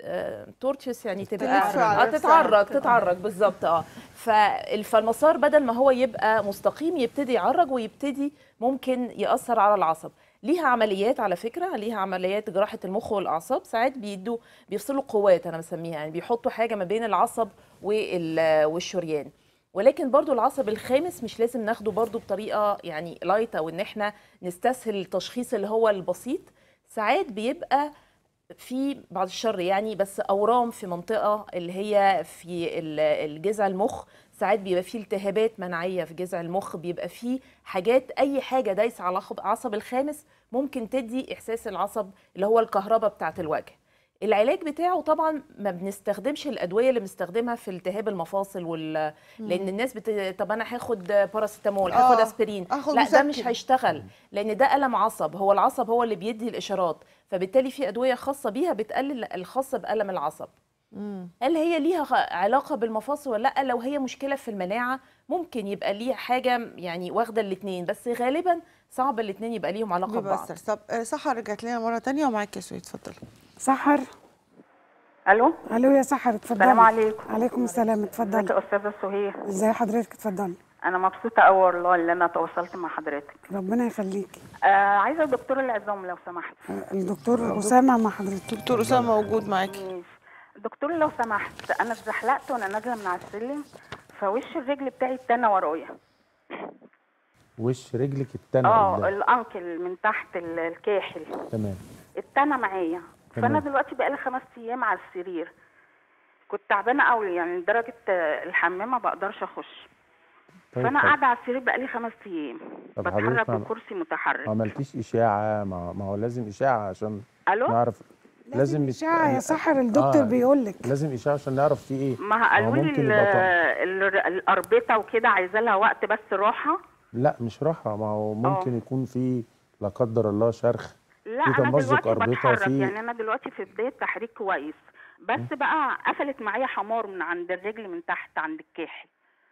تورتيوس يعني تبقى تلف على اه نفسها. تتعرج تتعرج بالظبط اه فال- فالمسار بدل ما هو يبقى مستقيم يبتدي يعرج ويبتدي ممكن ياثر على العصب ليها عمليات على فكره ليها عمليات جراحه المخ والاعصاب ساعات بيدوا بيفصلوا قوات انا بسميها يعني بيحطوا حاجه ما بين العصب وال- والشريان ولكن برضو العصب الخامس مش لازم ناخده برضو بطريقه يعني لايت او ان احنا نستسهل التشخيص اللي هو البسيط ساعات بيبقى في بعد الشر يعني بس اورام في منطقه اللي هي في ال- الجذع المخ ساعات بيبقى فيه التهابات مناعيه في جذع المخ بيبقى فيه حاجات اي حاجه دايسه على العصب- العصب الخامس ممكن تدي احساس العصب اللي هو الكهرباء بتاعه الوجه العلاج بتاعه طبعا ما بنستخدمش الادويه اللي بنستخدمها في التهاب المفاصل وال... لان الناس بت... طب انا هاخد باراسيتامول هاخد آه، اسبرين آخد لا ده مش مسكن. هيشتغل لان ده الم عصب هو العصب هو اللي بيدي الاشارات فبالتالي في ادويه خاصه بيها بتقلل الخاصه بالم العصب هل هي ليها خ- علاقه بالمفاصل ولا لا لو هي مشكله في المناعه ممكن يبقى ليها حاجه يعني واخده الاثنين بس غالبا صعب الاثنين يبقى ليهم علاقه ببعض بيبستر طب آه، سحر رجعت لنا مره تانية ومعاك يا سويد اتفضلي سحر الو الو يا سحر اتفضلي السلام عليكم عليكم السلام ازيك اتفضلي يا استاذه سهير ازي حضرتك اتفضلي انا مبسوطه قوي والله ان انا تواصلت مع حضرتك ربنا يخليكي آه عايزه دكتور العظام لو سمحت آه، الدكتور اسامه مع حضرتك دكتور اسامه موجود معاكي ماشي. دكتور لو سمحت انا اتزحلقت وانا نازله من على السلم فوش الرجل بتاعي اتنى ورايا وش رجلك التانية اه قدام. الانكل من تحت ال- الكاحل تمام اتنى معايا فانا تمام. دلوقتي بقالي خمس ايام على السرير كنت تعبانه قوي يعني لدرجه آه، الحمام ما بقدرش اخش طيب فانا طب قاعده على السرير بقالي خمس ايام طب بتحرك حضرتك ما- بكرسي متحرك ما عملتيش اشاعه ما, ما هو لازم اشاعه عشان الو نعرف لازم يت- اشاعه يا سحر الدكتور آه، بيقول لك لازم اشاعه عشان نعرف في ايه ما هو قالوا لي ممكن ال- يبقى طبع. ال- الاربطه وكده عايزه لها وقت بس راحه لا مش راحه ما هو ممكن يكون في لا قدر الله شرخ لا في انا تمزق دلوقتي أربطة، بتحرك في- يعني انا دلوقتي في بدايه تحريك كويس بس بقى قفلت معايا حمار من عند الرجل من تحت عند الكاحل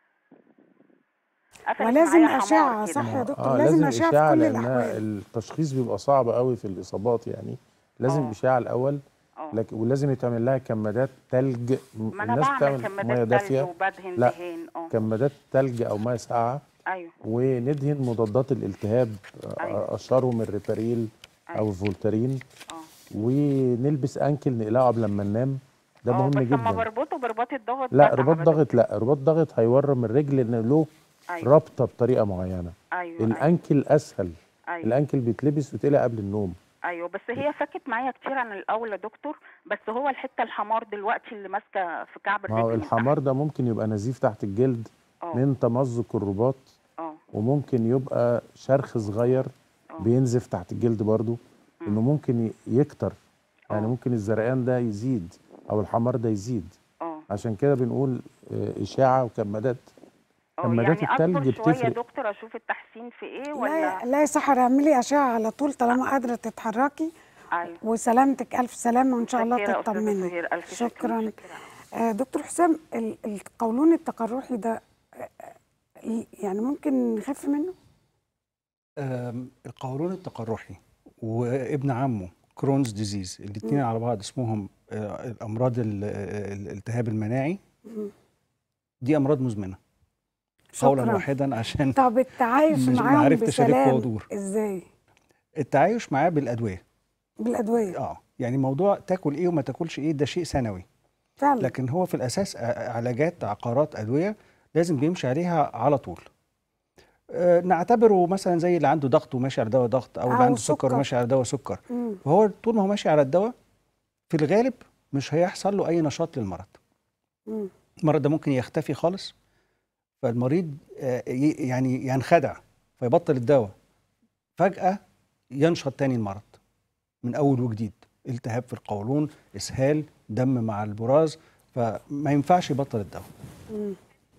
قفلت ولازم معايا حمار اشعه كده. صح يا دكتور اه لازم لازم اشعه اشاعه في كل لان الاحوال التشخيص بيبقى صعب قوي في الاصابات يعني لازم آه. اشاعه الاول اه لكن ولازم يتعمل لها كمادات تلج ما انا الناس بعمل بتعمل ميه كمادات تلج دافيه وبدهن لا. دهان اه كمادات تلج او ميه ساقعه ايوه وندهن مضادات الالتهاب أيوة. اشهرهم الريباريل او أيوة. الفولتارين اه ونلبس انكل نقلعه قبل ما ننام ده اه مهم بس لما جدا بربطه برباط الضغط لا بتعب رباط يا ضغط لا رباط ضغط هيورم الرجل لان له أيوة. رابطه بطريقه معينه ايوه الانكل اسهل ايوه الانكل بيتلبس وتقلع قبل النوم ايوه بس هي فكت معايا كتير عن الاول يا دكتور بس هو الحته الحمار دلوقتي اللي ماسكه في كعب ما هو الرجل من الحمار ده ممكن يبقى نزيف تحت الجلد اه. من تمزق الرباط اه وممكن يبقى شرخ صغير بينزف تحت الجلد برضو انه ممكن ي- يكتر يعني ممكن الزرقان ده يزيد او الحمار ده يزيد اه عشان كده بنقول آه، اشاعه وكمادات اه كمادات يعني التلج اصبر شويه يا بتفرق دكتور اشوف التحسين في ايه لا ولا لا يا سحر اعملي اشعه على طول طالما قادره تتحركي ايوه وسلامتك الف سلامه وان شاء الله متشكرة يا أستاذة تطمني سهير، ألف شكر، شكرا متشكرة. آه دكتور حسام ال- القولون التقرحي ده آه، آه، يعني ممكن نخف منه آم، القولون التقرحي وابن عمه كرونز ديزيز الاثنين على بعض اسمهم آه، الامراض ال- ال- الالتهاب المناعي دي امراض مزمنه قولا شكراً. واحدا عشان طب التعايش مش- ما معاهم عرفتش ألف بسلام وأدور. ازاي التعايش معاه بالادويه بالادويه اه يعني موضوع تاكل ايه وما تاكلش ايه ده شيء ثانوي فعلا لكن هو في الاساس ع- علاجات عقارات ادويه لازم بيمشي عليها على طول آه، نعتبره مثلا زي اللي عنده ضغط وماشي على دواء ضغط او اللي أو عنده سكر سكر. وماشي على دواء سكر مم. فهو طول ما هو ماشي على الدواء في الغالب مش هيحصل له اي نشاط للمرض مم. المرض ده ممكن يختفي خالص فالمريض آه، ي- يعني ينخدع فيبطل الدواء فجأة ينشط تاني المرض من أول وجديد التهاب في القولون إسهال دم مع البراز فما ينفعش يبطل الدواء مم.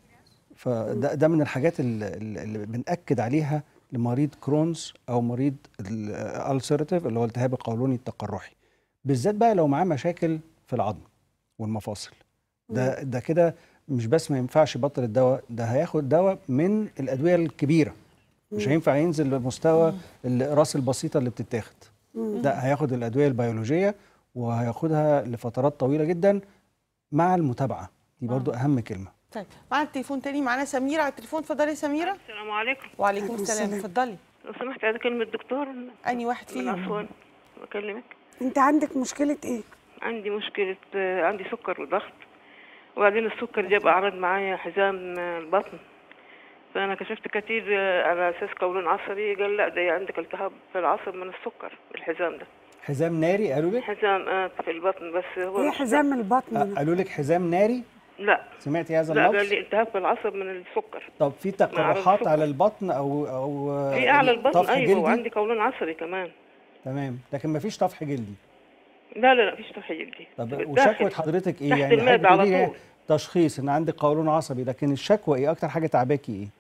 فده ده من الحاجات اللي, اللي بنأكد عليها لمريض كرونز أو مريض الألسرتيف اللي هو التهاب القولوني التقرحي بالذات بقى لو معاه مشاكل في العظم والمفاصل ده ده كده مش بس ما ينفعش يبطل الدواء ده هياخد دواء من الادويه الكبيره مش هينفع ينزل لمستوى الراس البسيطه اللي بتتاخد ده هياخد الادويه البيولوجيه وهياخدها لفترات طويله جدا مع المتابعه دي برضو اهم كلمه طيب معانا التليفون تاني معانا سميرة على التليفون اتفضلي يا سميرة السلام عليكم وعليكم عليكم السلام السلام. اتفضلي لو سمحت عايزه اكلم الدكتور أنهي واحد من فيهم اسوان بكلمك انت عندك مشكله ايه عندي مشكله آه، عندي سكر وضغط وبعدين السكر جاب اعراض معايا حزام آه، البطن فانا كشفت كتير آه، على اساس قولون عصبي قال لا ده عندك التهاب في العصب من السكر الحزام ده حزام ناري قالوا لك حزام آه في البطن بس هو ايه مش- حزام البطن آه، ده؟ قالوا لك حزام ناري لا سمعتي هذا لا قال اللفظ لي التهاب في العصب من السكر طب في أعرف تقرحات السكر. على البطن او او آه، في اعلى البطن طفح ايوه جلدي وعندي قولون عصبي كمان تمام لكن ما فيش طفح جلدي لا لا لا مفيش طفح جلدي طب بالداخل. وشكوى حضرتك ايه تحت يعني المعدة حضرتك على بتقولي طول. تشخيص ان عندك قولون عصبي لكن الشكوى ايه اكتر حاجه تعباكي ايه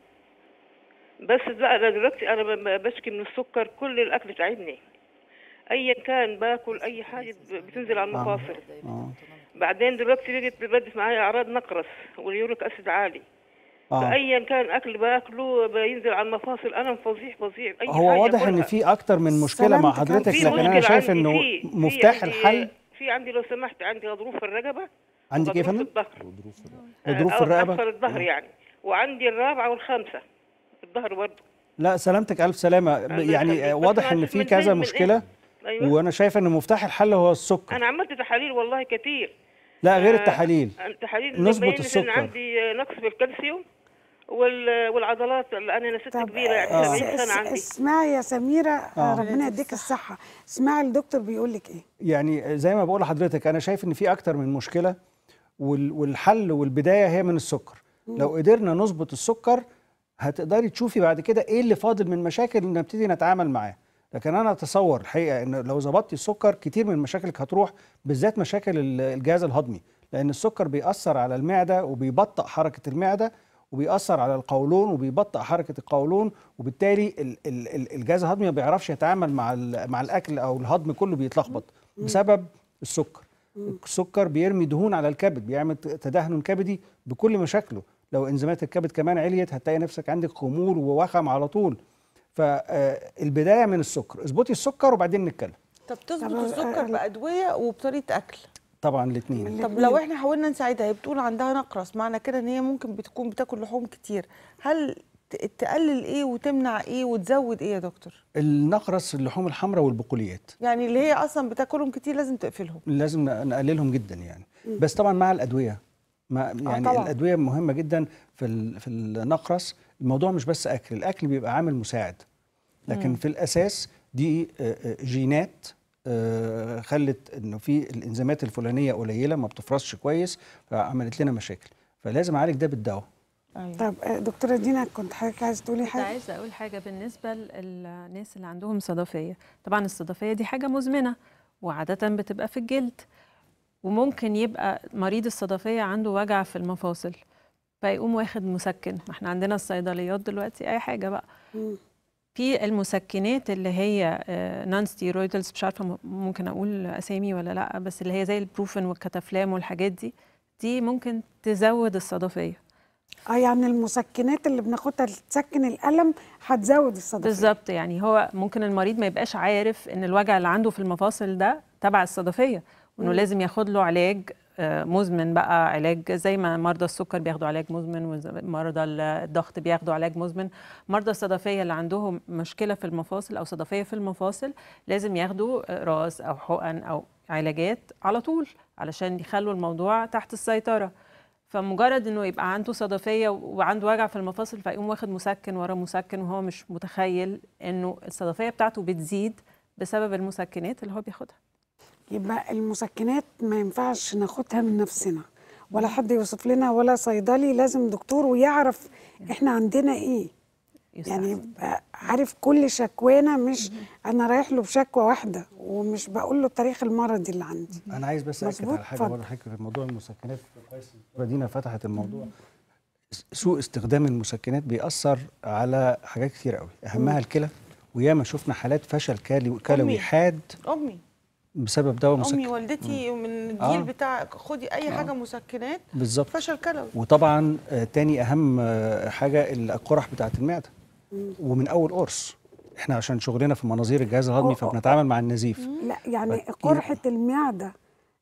بس لا انا دلوقتي انا ب- ب- بشكي من السكر كل الاكل تعبني ايا كان باكل اي حاجه ب- بتنزل على المفاصل اه بعدين دلوقتي بقت بدت معايا اعراض نقرس واليوريك اسيد عالي اه فايا كان اكل باكله بينزل على المفاصل انا فظيع فظيع اي هو حاجة واضح ان أكلها. في اكتر من مشكله مع سلامتك، حضرتك في لكن انا مشكلة شايف عندي، انه في- في مفتاح عندي- الحل في عندي لو سمحت عندي غضروف في الرقبه عندك ايه يا وغضروف فندم في الظهر غضروف آه، في الرقبه اسفل الظهر يعني وعندي الرابعه والخامسه في الظهر برضه لا سلامتك الف سلامه الله يعني يخليك. بس واضح أنا ان أشوف في من كذا فين- من مشكله إيه؟ ايوه وانا شايف ان مفتاح الحل هو السكر انا عملت تحاليل والله كتير لا غير آه، التحاليل التحاليل نظبط بينت السكر. ان عندي نقص في الكالسيوم وال- والعضلات اللي انا ست طب كبيره يعني آه. 70 اس- سنه عندي اسمعي يا سميرة آه. ربنا يديك الصحة اسمعي الدكتور بيقول لك ايه يعني زي ما بقول لحضرتك انا شايف ان في اكتر من مشكله وال- والحل والبدايه هي من السكر لو قدرنا نظبط السكر هتقدري تشوفي بعد كده ايه اللي فاضل من مشاكل نبتدي نتعامل معاه لكن انا اتصور الحقيقه ان لو ظبطتي السكر كتير من مشاكلك هتروح بالذات مشاكل ال- الجهاز الهضمي لان السكر بيأثر على المعده وبيبطئ حركه المعده وبيأثر على القولون وبيبطئ حركه القولون وبالتالي ال- ال- ال- الجهاز الهضمي ما بيعرفش يتعامل مع ال- مع الاكل او الهضم كله بيتلخبط بسبب السكر السكر بيرمي دهون على الكبد بيعمل ت- تدهن كبدي بكل مشاكله لو انزيمات الكبد كمان عليت هتلاقي نفسك عندك خمول ووخم على طول فالبدايه من السكر اظبطي السكر وبعدين نتكلم طب تظبط طب، السكر آه، بأدوية وبطريقة أكل طبعا الاثنين طب لو احنا حاولنا نساعدها هي بتقول عندها نقرس معنى كده ان هي ممكن بتكون بتاكل لحوم كتير هل ت- تقلل ايه وتمنع ايه وتزود ايه يا دكتور النقرس اللحوم الحمراء والبقوليات يعني اللي هي اصلا بتاكلهم كتير لازم تقفلهم لازم ن- نقللهم جدا يعني بس طبعا مع الادويه مع يعني طبعاً. الادويه مهمه جدا في ال- في النقرس الموضوع مش بس اكل الاكل بيبقى عامل مساعد لكن في الاساس دي آه، آه، جينات آه، خلت انه في الانزيمات الفلانيه قليله ما بتفرزش كويس فعملت لنا مشاكل فلازم اعالج ده بالدواء أيوة. طب آه، دكتوره دينا كنت حضرتك عايز تقولي كنت حاجه عايزه اقول حاجه بالنسبه للناس اللي عندهم صدفيه طبعا الصدفيه دي حاجه مزمنه وعاده بتبقى في الجلد وممكن يبقى مريض الصدفيه عنده وجع في المفاصل فيقوم واخد مسكن ما احنا عندنا الصيدليات دلوقتي اي حاجه بقى مم. في المسكنات اللي هي نون ستيرويدالز مش عارفه م- ممكن اقول اسامي ولا لا بس اللي هي زي البروفين والكتافلام والحاجات دي دي ممكن تزود الصدفيه اه يعني المسكنات اللي بناخدها تسكن الالم هتزود الصدفيه بالظبط يعني هو ممكن المريض ما يبقاش عارف ان الوجع اللي عنده في المفاصل ده تبع الصدفيه وانه مم. لازم ياخد له علاج آه، مزمن بقى علاج زي ما مرضى السكر بياخدوا علاج مزمن ومرضى الضغط بياخدوا علاج مزمن مرضى الصدفيه اللي عندهم مشكله في المفاصل او صدفيه في المفاصل لازم ياخدوا آه، راس او حقن او علاجات على طول علشان يخلوا الموضوع تحت السيطره فمجرد انه يبقى عنده صدفيه وعنده وجع في المفاصل فيقوم واخد مسكن ورا مسكن وهو مش متخيل انه الصدفيه بتاعته بتزيد بسبب المسكنات اللي هو بياخدها يبقى المسكنات ما ينفعش ناخدها من نفسنا ولا حد يوصف لنا ولا صيدلي لازم دكتور ويعرف احنا عندنا ايه يعني يبقى عارف كل شكوانا مش انا رايح له بشكوى واحده ومش بقول له التاريخ المرضي اللي عندي انا عايز بس اكد مظبوط، على حاجه اتفضل. برضه حضرتك في موضوع المسكنات كويس الدكتورة دينا فتحت الموضوع سوء استخدام المسكنات بيأثر على حاجات كتير قوي اهمها الكلى وياما شفنا حالات فشل كلوي كلوي أمي. حاد امي بسبب دواء مسكن امي والدتي من الجيل آه. بتاع خدي اي حاجه مسكنات بالظبط فشل كلوي وطبعا آه، تاني اهم آه، حاجه القرح بتاعه المعده ومن اول قرص احنا عشان شغلنا في مناظير الجهاز الهضمي أو- أو- فبنتعامل مع النزيف لا يعني فكتير. قرحه المعده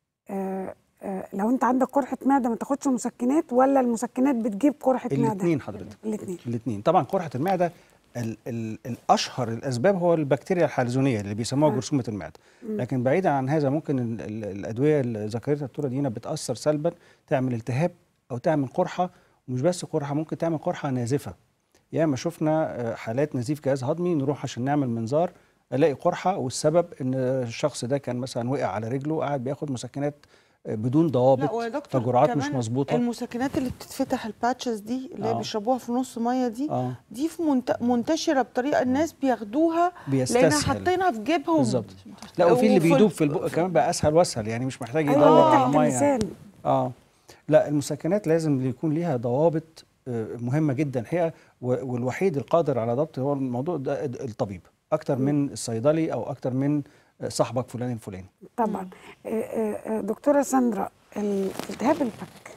آه آه لو انت عندك قرحه معده ما تاخدش مسكنات ولا المسكنات بتجيب قرحه معده الاثنين حضرتك الاثنين الاثنين طبعا قرحه المعده ال ال الاشهر الاسباب هو البكتيريا الحلزونيه اللي بيسموها آه. جرثومه المعده مم. لكن بعيدا عن هذا ممكن ال ال الادويه اللي ذكرتها الدكتوره دينا بتاثر سلبا تعمل التهاب او تعمل قرحه ومش بس قرحه ممكن تعمل قرحه نازفه ياما شفنا آه، حالات نزيف جهاز هضمي نروح عشان نعمل منظار الاقي قرحه والسبب ان الشخص ده كان مثلا وقع على رجله وقعد بياخد مسكنات آه، بدون لا ضوابط ويا دكتور فجرعات مش كمان مظبوطه المسكنات اللي بتتفتح الباتشز دي اللي هي آه. بيشربوها في نص ميه دي اه دي في منت... منتشره بطريقه الناس بياخدوها لانها بيستسهل حاطينها في جيبهم بالظبط لا وفي اللي وفي- بيدوب في البق كمان بقى اسهل واسهل يعني مش محتاج يدور ايوه على تحت الميه اللسان اه لا المسكنات لازم يكون ليها ضوابط آه، مهمه جدا الحقيقه و- والوحيد القادر على ضبط هو الموضوع ده الطبيب اكتر من الصيدلي او اكتر من آه، صاحبك فلان الفلاني طبعا آه، آه، آه، دكتوره ساندرا ال- التهاب الفك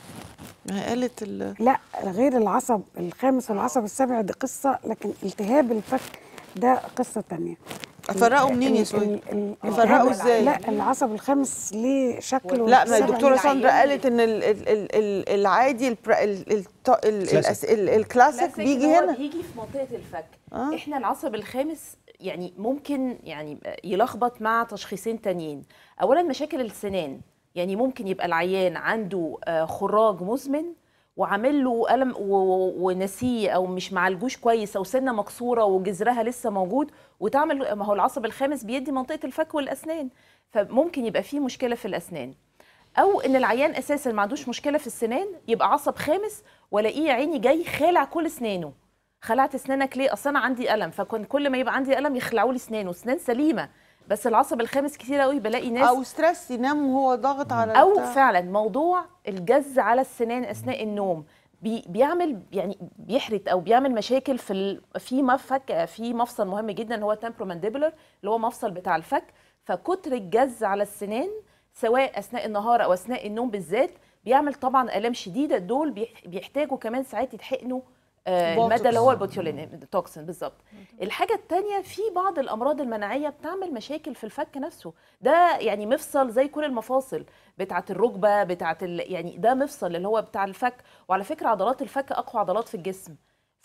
ما هي قالت ال... لا غير العصب الخامس والعصب السابع دي قصه لكن التهاب الفك ده قصه تانية افرقه ال- منين يا ال- سوري ال- ال- أفرقه التهاب- إزاي؟ لا العصب الخامس ليه شكل لا ما والسابع الدكتوره ليه- ساندرا قالت ان ال... ال... ال... ال... العادي البر... ال... ال... ال... كلاسيك. ال... ال... الكلاسيك كلاسيك بيجي اللي هو هنا بيجي في منطقه الفك آه. احنا العصب الخامس يعني ممكن يعني يلخبط مع تشخيصين تانيين اولا مشاكل السنان يعني ممكن يبقى العيان عنده آه، خراج مزمن وعامل له الم و- و- ونسيه او مش معالجوش كويس او سنه مكسوره وجذرها لسه موجود وتعمل ما هو العصب الخامس بيدي منطقه الفك والاسنان فممكن يبقى فيه مشكله في الاسنان او ان العيان اساسا ما عندوش مشكله في السنان يبقى عصب خامس والاقيه يا عيني جاي خالع كل اسنانه خلعت اسنانك ليه اصل انا عندي الم فكان كل ما يبقى عندي الم يخلعوا لي اسنانه اسنان سليمه بس العصب الخامس كتير قوي بلاقي ناس او ستريس ينام وهو ضاغط على او البتاع. فعلا موضوع الجز على السنان اثناء النوم بي بيعمل يعني بيحرت او بيعمل مشاكل في ال... في مفك في مفصل مهم جدا هو التمبرومانديبولر اللي هو مفصل بتاع الفك فكتر الجز على السنان سواء اثناء النهار او اثناء النوم بالذات بيعمل طبعا الام شديده دول بيح- بيحتاجوا كمان ساعات يتحقنوا آه، بوتوكس. الماده اللي هو البوتيولين توكسين بالظبط الحاجه الثانيه في بعض الامراض المناعيه بتعمل مشاكل في الفك نفسه ده يعني مفصل زي كل المفاصل بتاعه الركبه بتاعه ال... يعني ده مفصل اللي هو بتاع الفك وعلى فكره عضلات الفك اقوى عضلات في الجسم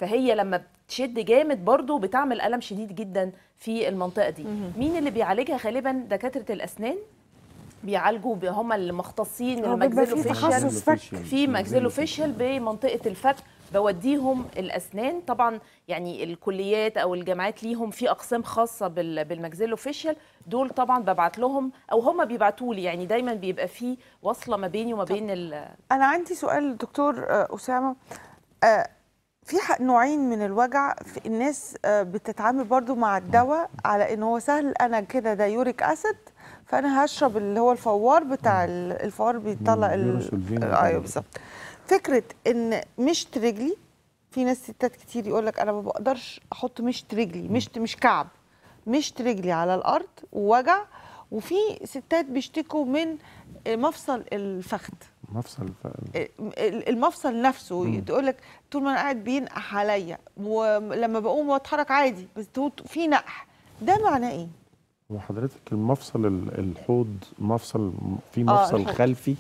فهي لما بتشد جامد برضو بتعمل الم شديد جدا في المنطقه دي مين اللي بيعالجها غالبا دكاتره الاسنان بيعالجوا ب- هم المختصين هو بيبقى في الماكسيلوفيشال تخصص فك في ماكسيلوفيشال بمنطقه الفك بوديهم الاسنان طبعا يعني الكليات او الجامعات ليهم في اقسام خاصه بال- بالماكسيلوفيشال دول طبعا ببعت لهم او هم بيبعتوا لي يعني دايما بيبقى في وصله ما بيني وما بين ال- انا عندي سؤال دكتور آه، اسامه آه، في ح- نوعين من الوجع في الناس آه، بتتعامل برضو مع الدواء على ان هو سهل انا كده ده يوريك اسيد فانا هشرب اللي هو الفوار بتاع ال- الفوار بيطلع ال- اليوروسولفين آه، وكده. ايوه بالظبط فكره ان مشط رجلي في ناس ستات كتير يقول لك انا ما بقدرش احط مشط رجلي مشط مش كعب مشط رجلي على الارض ووجع وفي ستات بيشتكوا من آه، مفصل الفخذ مفصل ف... ال- المفصل نفسه تقول لك طول ما انا قاعد بينقح عليا ولما بقوم واتحرك عادي بس تو- في نقح ده معناه ايه؟ وحضرتك المفصل ال- الحوض مفصل في آه، مفصل الحوض. خلفي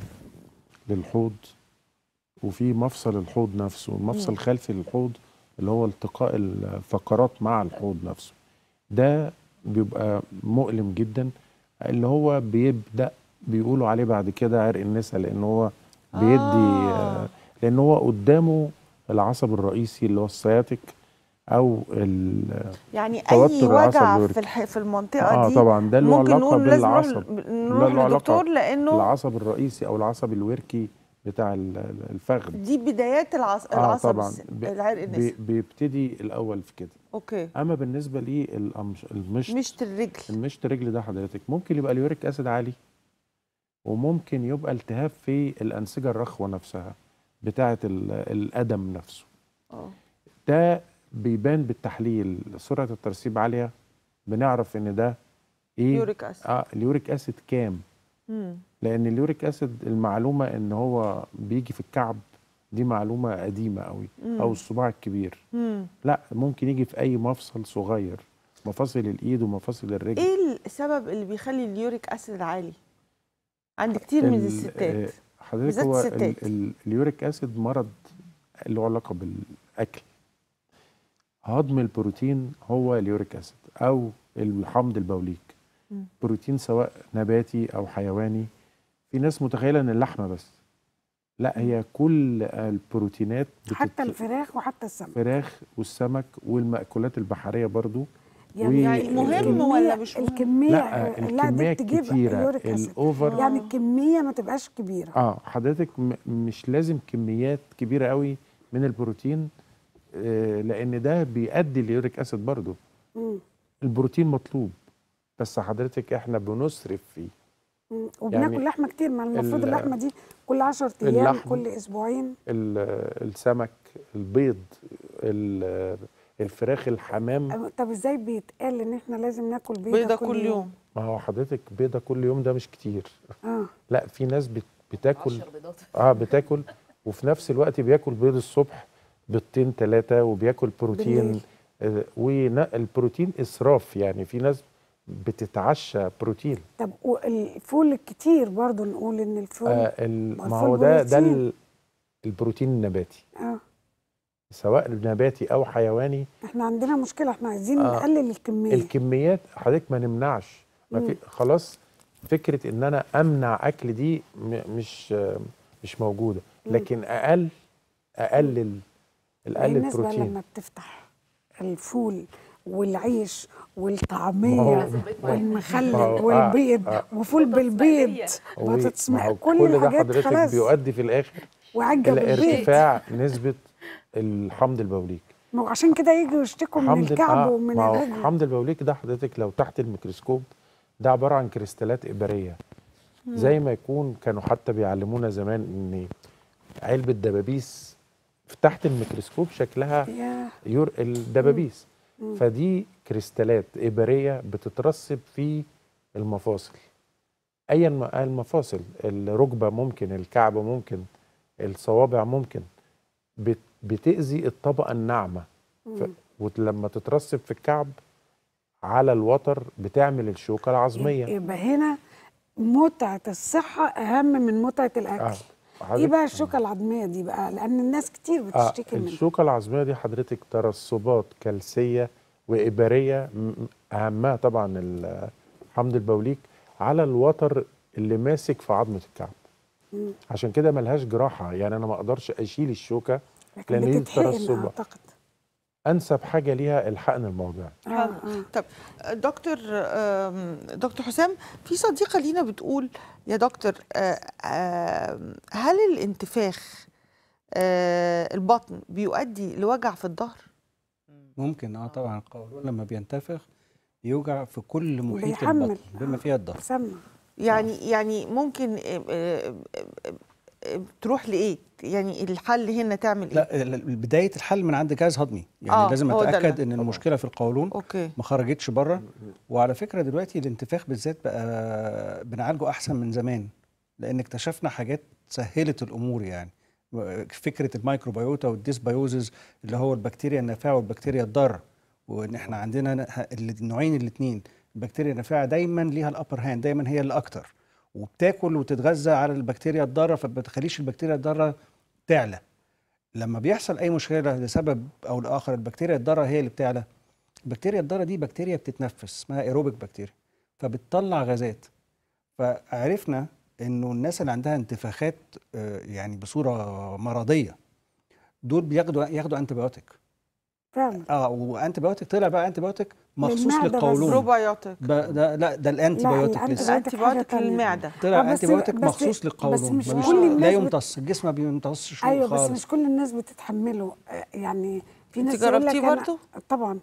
للحوض وفي مفصل الحوض نفسه المفصل مم. الخلفي للحوض اللي هو التقاء الفقرات مع الحوض نفسه ده بيبقى مؤلم جدا اللي هو بيبدأ بيقولوا عليه بعد كده عرق النسا لان هو بيدي آه. آه. لان هو قدامه العصب الرئيسي اللي هو السياتيك او ال- يعني اي توتر العصب وجع الوركي. في الح... في المنطقه اه دي طبعا ده له ممكن علاقه نقول لازم نروح بالعصب نروح له علاقة لدكتور لانه العصب الرئيسي او العصب الوركي بتاع ال- ال- الفخذ دي بدايات العص... اه العصب طبعا الس- ب- العرق بي- النسا بيبتدي الاول في كده اوكي اما بالنسبه لي المشط مشط الرجل المشط رجل ده حضرتك ممكن يبقى اليوريك اسيد عالي وممكن يبقى التهاب في الانسجه الرخوه نفسها بتاعه ال- القدم نفسه اه ده بيبان بالتحليل سرعه الترسيب عاليه بنعرف ان ده ايه يوريك اسيد اه اليوريك اسيد كام مم. لان اليوريك اسيد المعلومه ان هو بيجي في الكعب دي معلومه قديمه قوي مم. او الصباع الكبير مم. لا ممكن يجي في اي مفصل صغير مفاصل الايد ومفاصل الرجل ايه السبب اللي بيخلي اليوريك اسيد عالي عند كتير من ال- الستات آه، حضرتك بالذات هو ال- الستات. ال- اليوريك اسيد مرض له علاقه بالاكل هضم البروتين هو اليوريك اسيد او الحمض البوليك مم. بروتين سواء نباتي او حيواني في ناس متخيله ان اللحمه بس لا هي كل البروتينات حتى الفراخ وحتى السمك الفراخ والسمك والمأكولات البحريه برضو يعني و- يعني مهم الكمية- ولا مش مهم؟ الكمية لا لا دي الكميه بتجيب كتيره يوريك اسيد الاوفر يعني الكمية ما تبقاش كبيرة اه حضرتك م- مش لازم كميات كبيره قوي من البروتين آه لان ده بيؤدي ليوريك اسيد برضو مم. البروتين مطلوب بس حضرتك احنا بنصرف فيه مم. وبناكل يعني لحمة كتير ما المفروض ال- اللحمة دي كل 10 أيام اللحم. كل أسبوعين ال- السمك البيض ال- الفراخ الحمام أه، طب ازاي بيتقال ان احنا لازم ناكل بيضة, بيضه كل يوم ما هو حضرتك بيضه كل يوم ده مش كتير اه لا في ناس بت- بتاكل عشر بيضات اه بتاكل وفي نفس الوقت بياكل بيض الصبح بيضتين ثلاثه وبياكل بروتين بالليل. آه والبروتين اسراف يعني في ناس بتتعشى بروتين طب والفول الكتير برضو نقول ان الفول اه, آه ال- ما ما الفول هو ده ده بروتين. ال- البروتين النباتي آه. سواء نباتي او حيواني احنا عندنا مشكلة احنا عايزين آه. نقلل الكمية الكميات حضرتك ما نمنعش ما في خلاص فكره ان انا امنع اكل دي م- مش آه، مش موجوده مم. لكن اقل اقلل اقلل الناس بقى البروتين لما بتفتح الفول والعيش ما والطعمية هو- لازم بيت واحد. والمخلل ما هو- آه، والبيض آه. وفول بطاطس بالبيض مقلية. و- بطاطس ما هو مق- كل كل ده الحاجات حضرتك خلاص بيؤدي في الاخر وعجب الى البيت ارتفاع نسبه الحمض البوليك ما هو عشان كده يجوا يشتكوا من حمض ال- الكعب آه، ومن ما هو الرجل حمض البوليك ده حضرتك لو تحت الميكروسكوب ده عباره عن كريستالات ابريه زي ما يكون كانوا حتى بيعلمونا زمان ان علبه دبابيس في تحت الميكروسكوب شكلها يا يور الدبابيس فدي كريستالات إبرية بتترسب في المفاصل أيا ما المفاصل الركبة ممكن الكعب ممكن الصوابع ممكن بت- بتأذي الطبقة الناعمة ف... ولما تترسب في الكعب على الوتر بتعمل الشوكة العظمية يبقى هنا متعة الصحة أهم من متعة الأكل آه. ايه حضرتك- بقى الشوكه العظميه دي بقى لان الناس كتير آه بتشتكي منها الشوكة العظمية دي حضرتك ترسبات كلسية وإبرية م- أهمها طبعا ال- حمض البوليك على الوتر اللي ماسك في عظمة الكعب مم. عشان كده ملهاش جراحة يعني أنا ما أقدرش أشيل الشوكة لكن لأن دي بتتحقن ترسبة اعتقد أنسب حاجة ليها الحقن الموضعي آه حلو. آه. طب دكتور آم، دكتور حسام في صديقه لينا بتقول يا دكتور آه، آم، هل الانتفاخ آه، البطن بيؤدي لوجع في الظهر؟ ممكن اه طبعا القولون لما بينتفخ بيوجع في كل محيط بيحمل. البطن بما فيها الظهر سمع يعني يعني ممكن آه، آه، آه، آه، تروح لايه؟ يعني الحل هنا تعمل ايه؟ لا ال- ال- بدايه الحل من عند جهاز هضمي يعني آه، آه لازم هو ده اتاكد اللي- ان المشكله في القولون اوكي ما خرجتش بره وعلى فكره دلوقتي الانتفاخ بالذات بقى بنعالجه احسن من زمان لان اكتشفنا حاجات سهلت الامور يعني فكره الميكروبيوتا والديسبيوزز اللي هو البكتيريا النافعه والبكتيريا الضاره وان احنا عندنا ن- ه- النوعين الاثنين البكتيريا النافعه دايما ليها الابر هاند دايما هي اللي اكتر وبتاكل وتتغذى على البكتيريا الضاره فما بتخليش البكتيريا الضاره تعلى لما بيحصل اي مشكله لسبب او لاخر البكتيريا الضاره هي اللي بتعلى البكتيريا الضاره دي بكتيريا بتتنفس اسمها ايروبيك بكتيريا فبتطلع غازات فعرفنا انه الناس اللي عندها انتفاخات آه، يعني بصوره مرضيه دول بياخدوا ياخدوا انتي بايوتيك فعلا اه وانتي بايوتيك طلع بقى انتي بايوتيك مخصوص للمعدة بس. للقولون بروبايوتيك ب- ده لا ده الانتي لا، بايوتيك الأنتي لسه بايوتيك الانتي حاجة بايوتيك تانية. للمعده آه، طلع بس- انتي بايوتيك بس- مخصوص بس للقولون مش ملوش- كل الناس لا بت- يمتص الجسم ما بيمتصش ايوه بس خالص مش كل الناس بتتحمله آه، يعني في انت ناس يقول لك جربتيه أنا- برضو؟ طبعا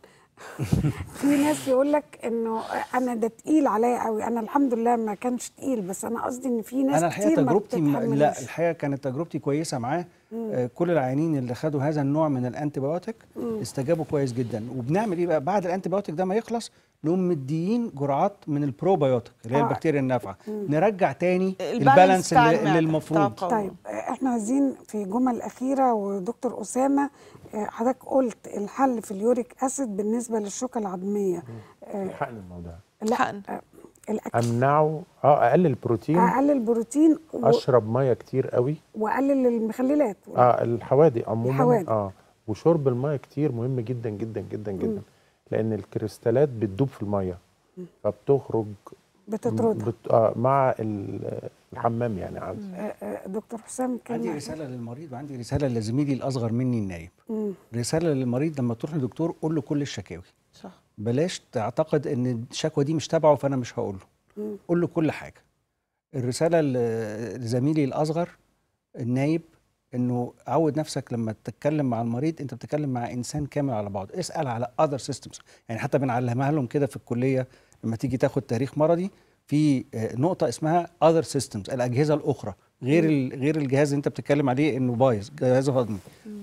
في ناس يقول لك انه انا ده تقيل عليا قوي انا الحمد لله ما كانش تقيل بس انا قصدي ان في ناس انا الحقيقه كتير ما تجربتي م- لا بتتحملوش الحقيقه كانت تجربتي كويسه معاه آه، كل العيانين اللي خدوا هذا النوع من الانتي بايوتيك استجابوا كويس جدا وبنعمل ايه بقى بعد الانتي بايوتيك ده ما يخلص نقوم مديين جرعات من البروبايوتيك اللي هي آه. البكتيريا النافعه نرجع تاني البالانس البالانس بتاع اللي, المعدة، اللي المفروض بتاع طيب آه، احنا عايزين في جمل اخيره ودكتور اسامه آه، حضرتك قلت الحل في اليوريك اسيد بالنسبه للشوكه العظميه آه، الحقن الموضعي لا حقن. آه، الاكل امنعه اه اقلل البروتين اقلل بروتين و- اشرب ميه كتير قوي واقلل المخللات اه الحوادق عموما الحوادق. اه وشرب الميه كتير مهم جدا جدا جدا جدا لان الكريستالات بتدوب في الميه فبتخرج بتطردها بت... آه مع ال- الحمام يعني عادي آه، آه، دكتور حسام كان عندي رساله للمريض وعندي رساله لزميلي الاصغر مني النايب مم. رساله للمريض لما تروح لدكتور قول له كل الشكاوي صح بلاش تعتقد ان الشكوى دي مش تبعه فانا مش هقول له مم. قول له كل حاجه الرساله ل- لزميلي الاصغر النايب انه عود نفسك لما تتكلم مع المريض انت بتتكلم مع انسان كامل على بعض اسال على اذر سيستمز يعني حتى بنعلمها لهم كده في الكليه لما تيجي تاخد تاريخ مرضي في آه، نقطه اسمها اذر سيستمز الاجهزه الاخرى غير ال- غير الجهاز اللي انت بتتكلم عليه انه بايظ جهاز هضمي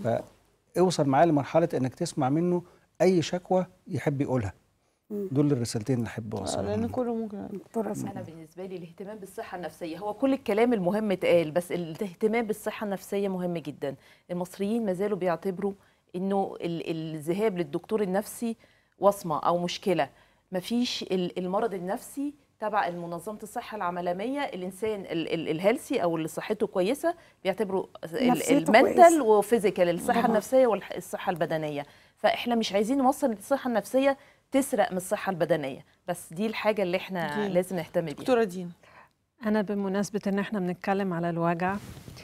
فاوصل معاه لمرحله انك تسمع منه اي شكوى يحب يقولها دول الرسالتين اللي احب آه، اوصلهم لان له. كله ممكن دكتور انا اسامه بالنسبه لي الاهتمام بالصحه النفسيه هو كل الكلام المهم اتقال بس الاهتمام بالصحه النفسيه مهم جدا المصريين ما زالوا بيعتبروا انه ال- الذهاب للدكتور النفسي وصمه او مشكله مفيش ال- المرض النفسي تبع منظمه الصحه العالميه الانسان ال- ال- الهيلسي او اللي صحته كويسه بيعتبروا نفسيته المنتال كويسة. وفيزيكال الصحه طبعاً. النفسيه والصحه البدنيه فاحنا مش عايزين نوصل الصحه النفسيه تسرق من الصحه البدنيه بس دي الحاجه اللي احنا أكيد. لازم نهتم بيها دكتوره دينا أنا بمناسبة إن إحنا بنتكلم على الوجع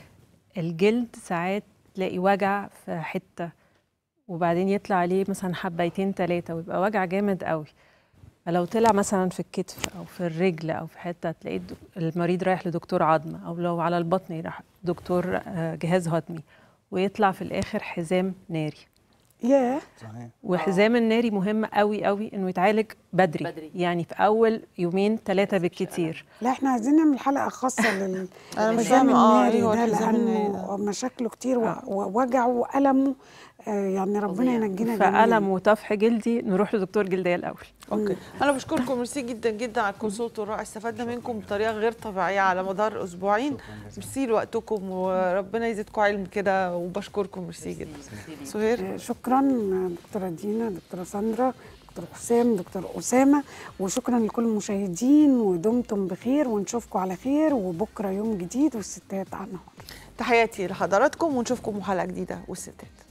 الجلد ساعات تلاقي وجع في حتة وبعدين يطلع عليه مثلا حبيتين تلاتة ويبقى وجع جامد قوي فلو طلع مثلا في الكتف أو في الرجل أو في حتة تلاقي الدك- المريض رايح لدكتور عظم أو لو على البطن يروح دكتور آه، جهاز هضمي ويطلع في الآخر حزام ناري ياه صحيح وحزام الناري مهم قوي قوي انه يتعالج بدري, بدري. يعني في اول يومين ثلاثه بالكتير لا احنا عايزين نعمل حلقه خاصه لل أنا مش الحزام فاهمة، آه، الناري أيوة، ده الحزام الناري لانه ده. مشاكله كتير و- آه. ووجعه والمه آه، يعني ربنا فظيع. ينجينا فألم جميعا وطفح جلدي نروح لدكتور جلديه الاول اوكي انا بشكركم ميرسي جدا جدا على الكونسولت الرائع استفدنا منكم بطريقه غير طبيعيه على مدار اسبوعين ميرسي لوقتكم وربنا يزيدكم علم كده وبشكركم ميرسي جدا سهير آه، شكرا آه، دكتوره دينا دكتوره ساندرا دكتور حسام دكتور اسامه وشكرا لكل المشاهدين ودمتم بخير ونشوفكم على خير وبكره يوم جديد والستات على النهار تحياتي لحضراتكم ونشوفكم حلقه جديده والستات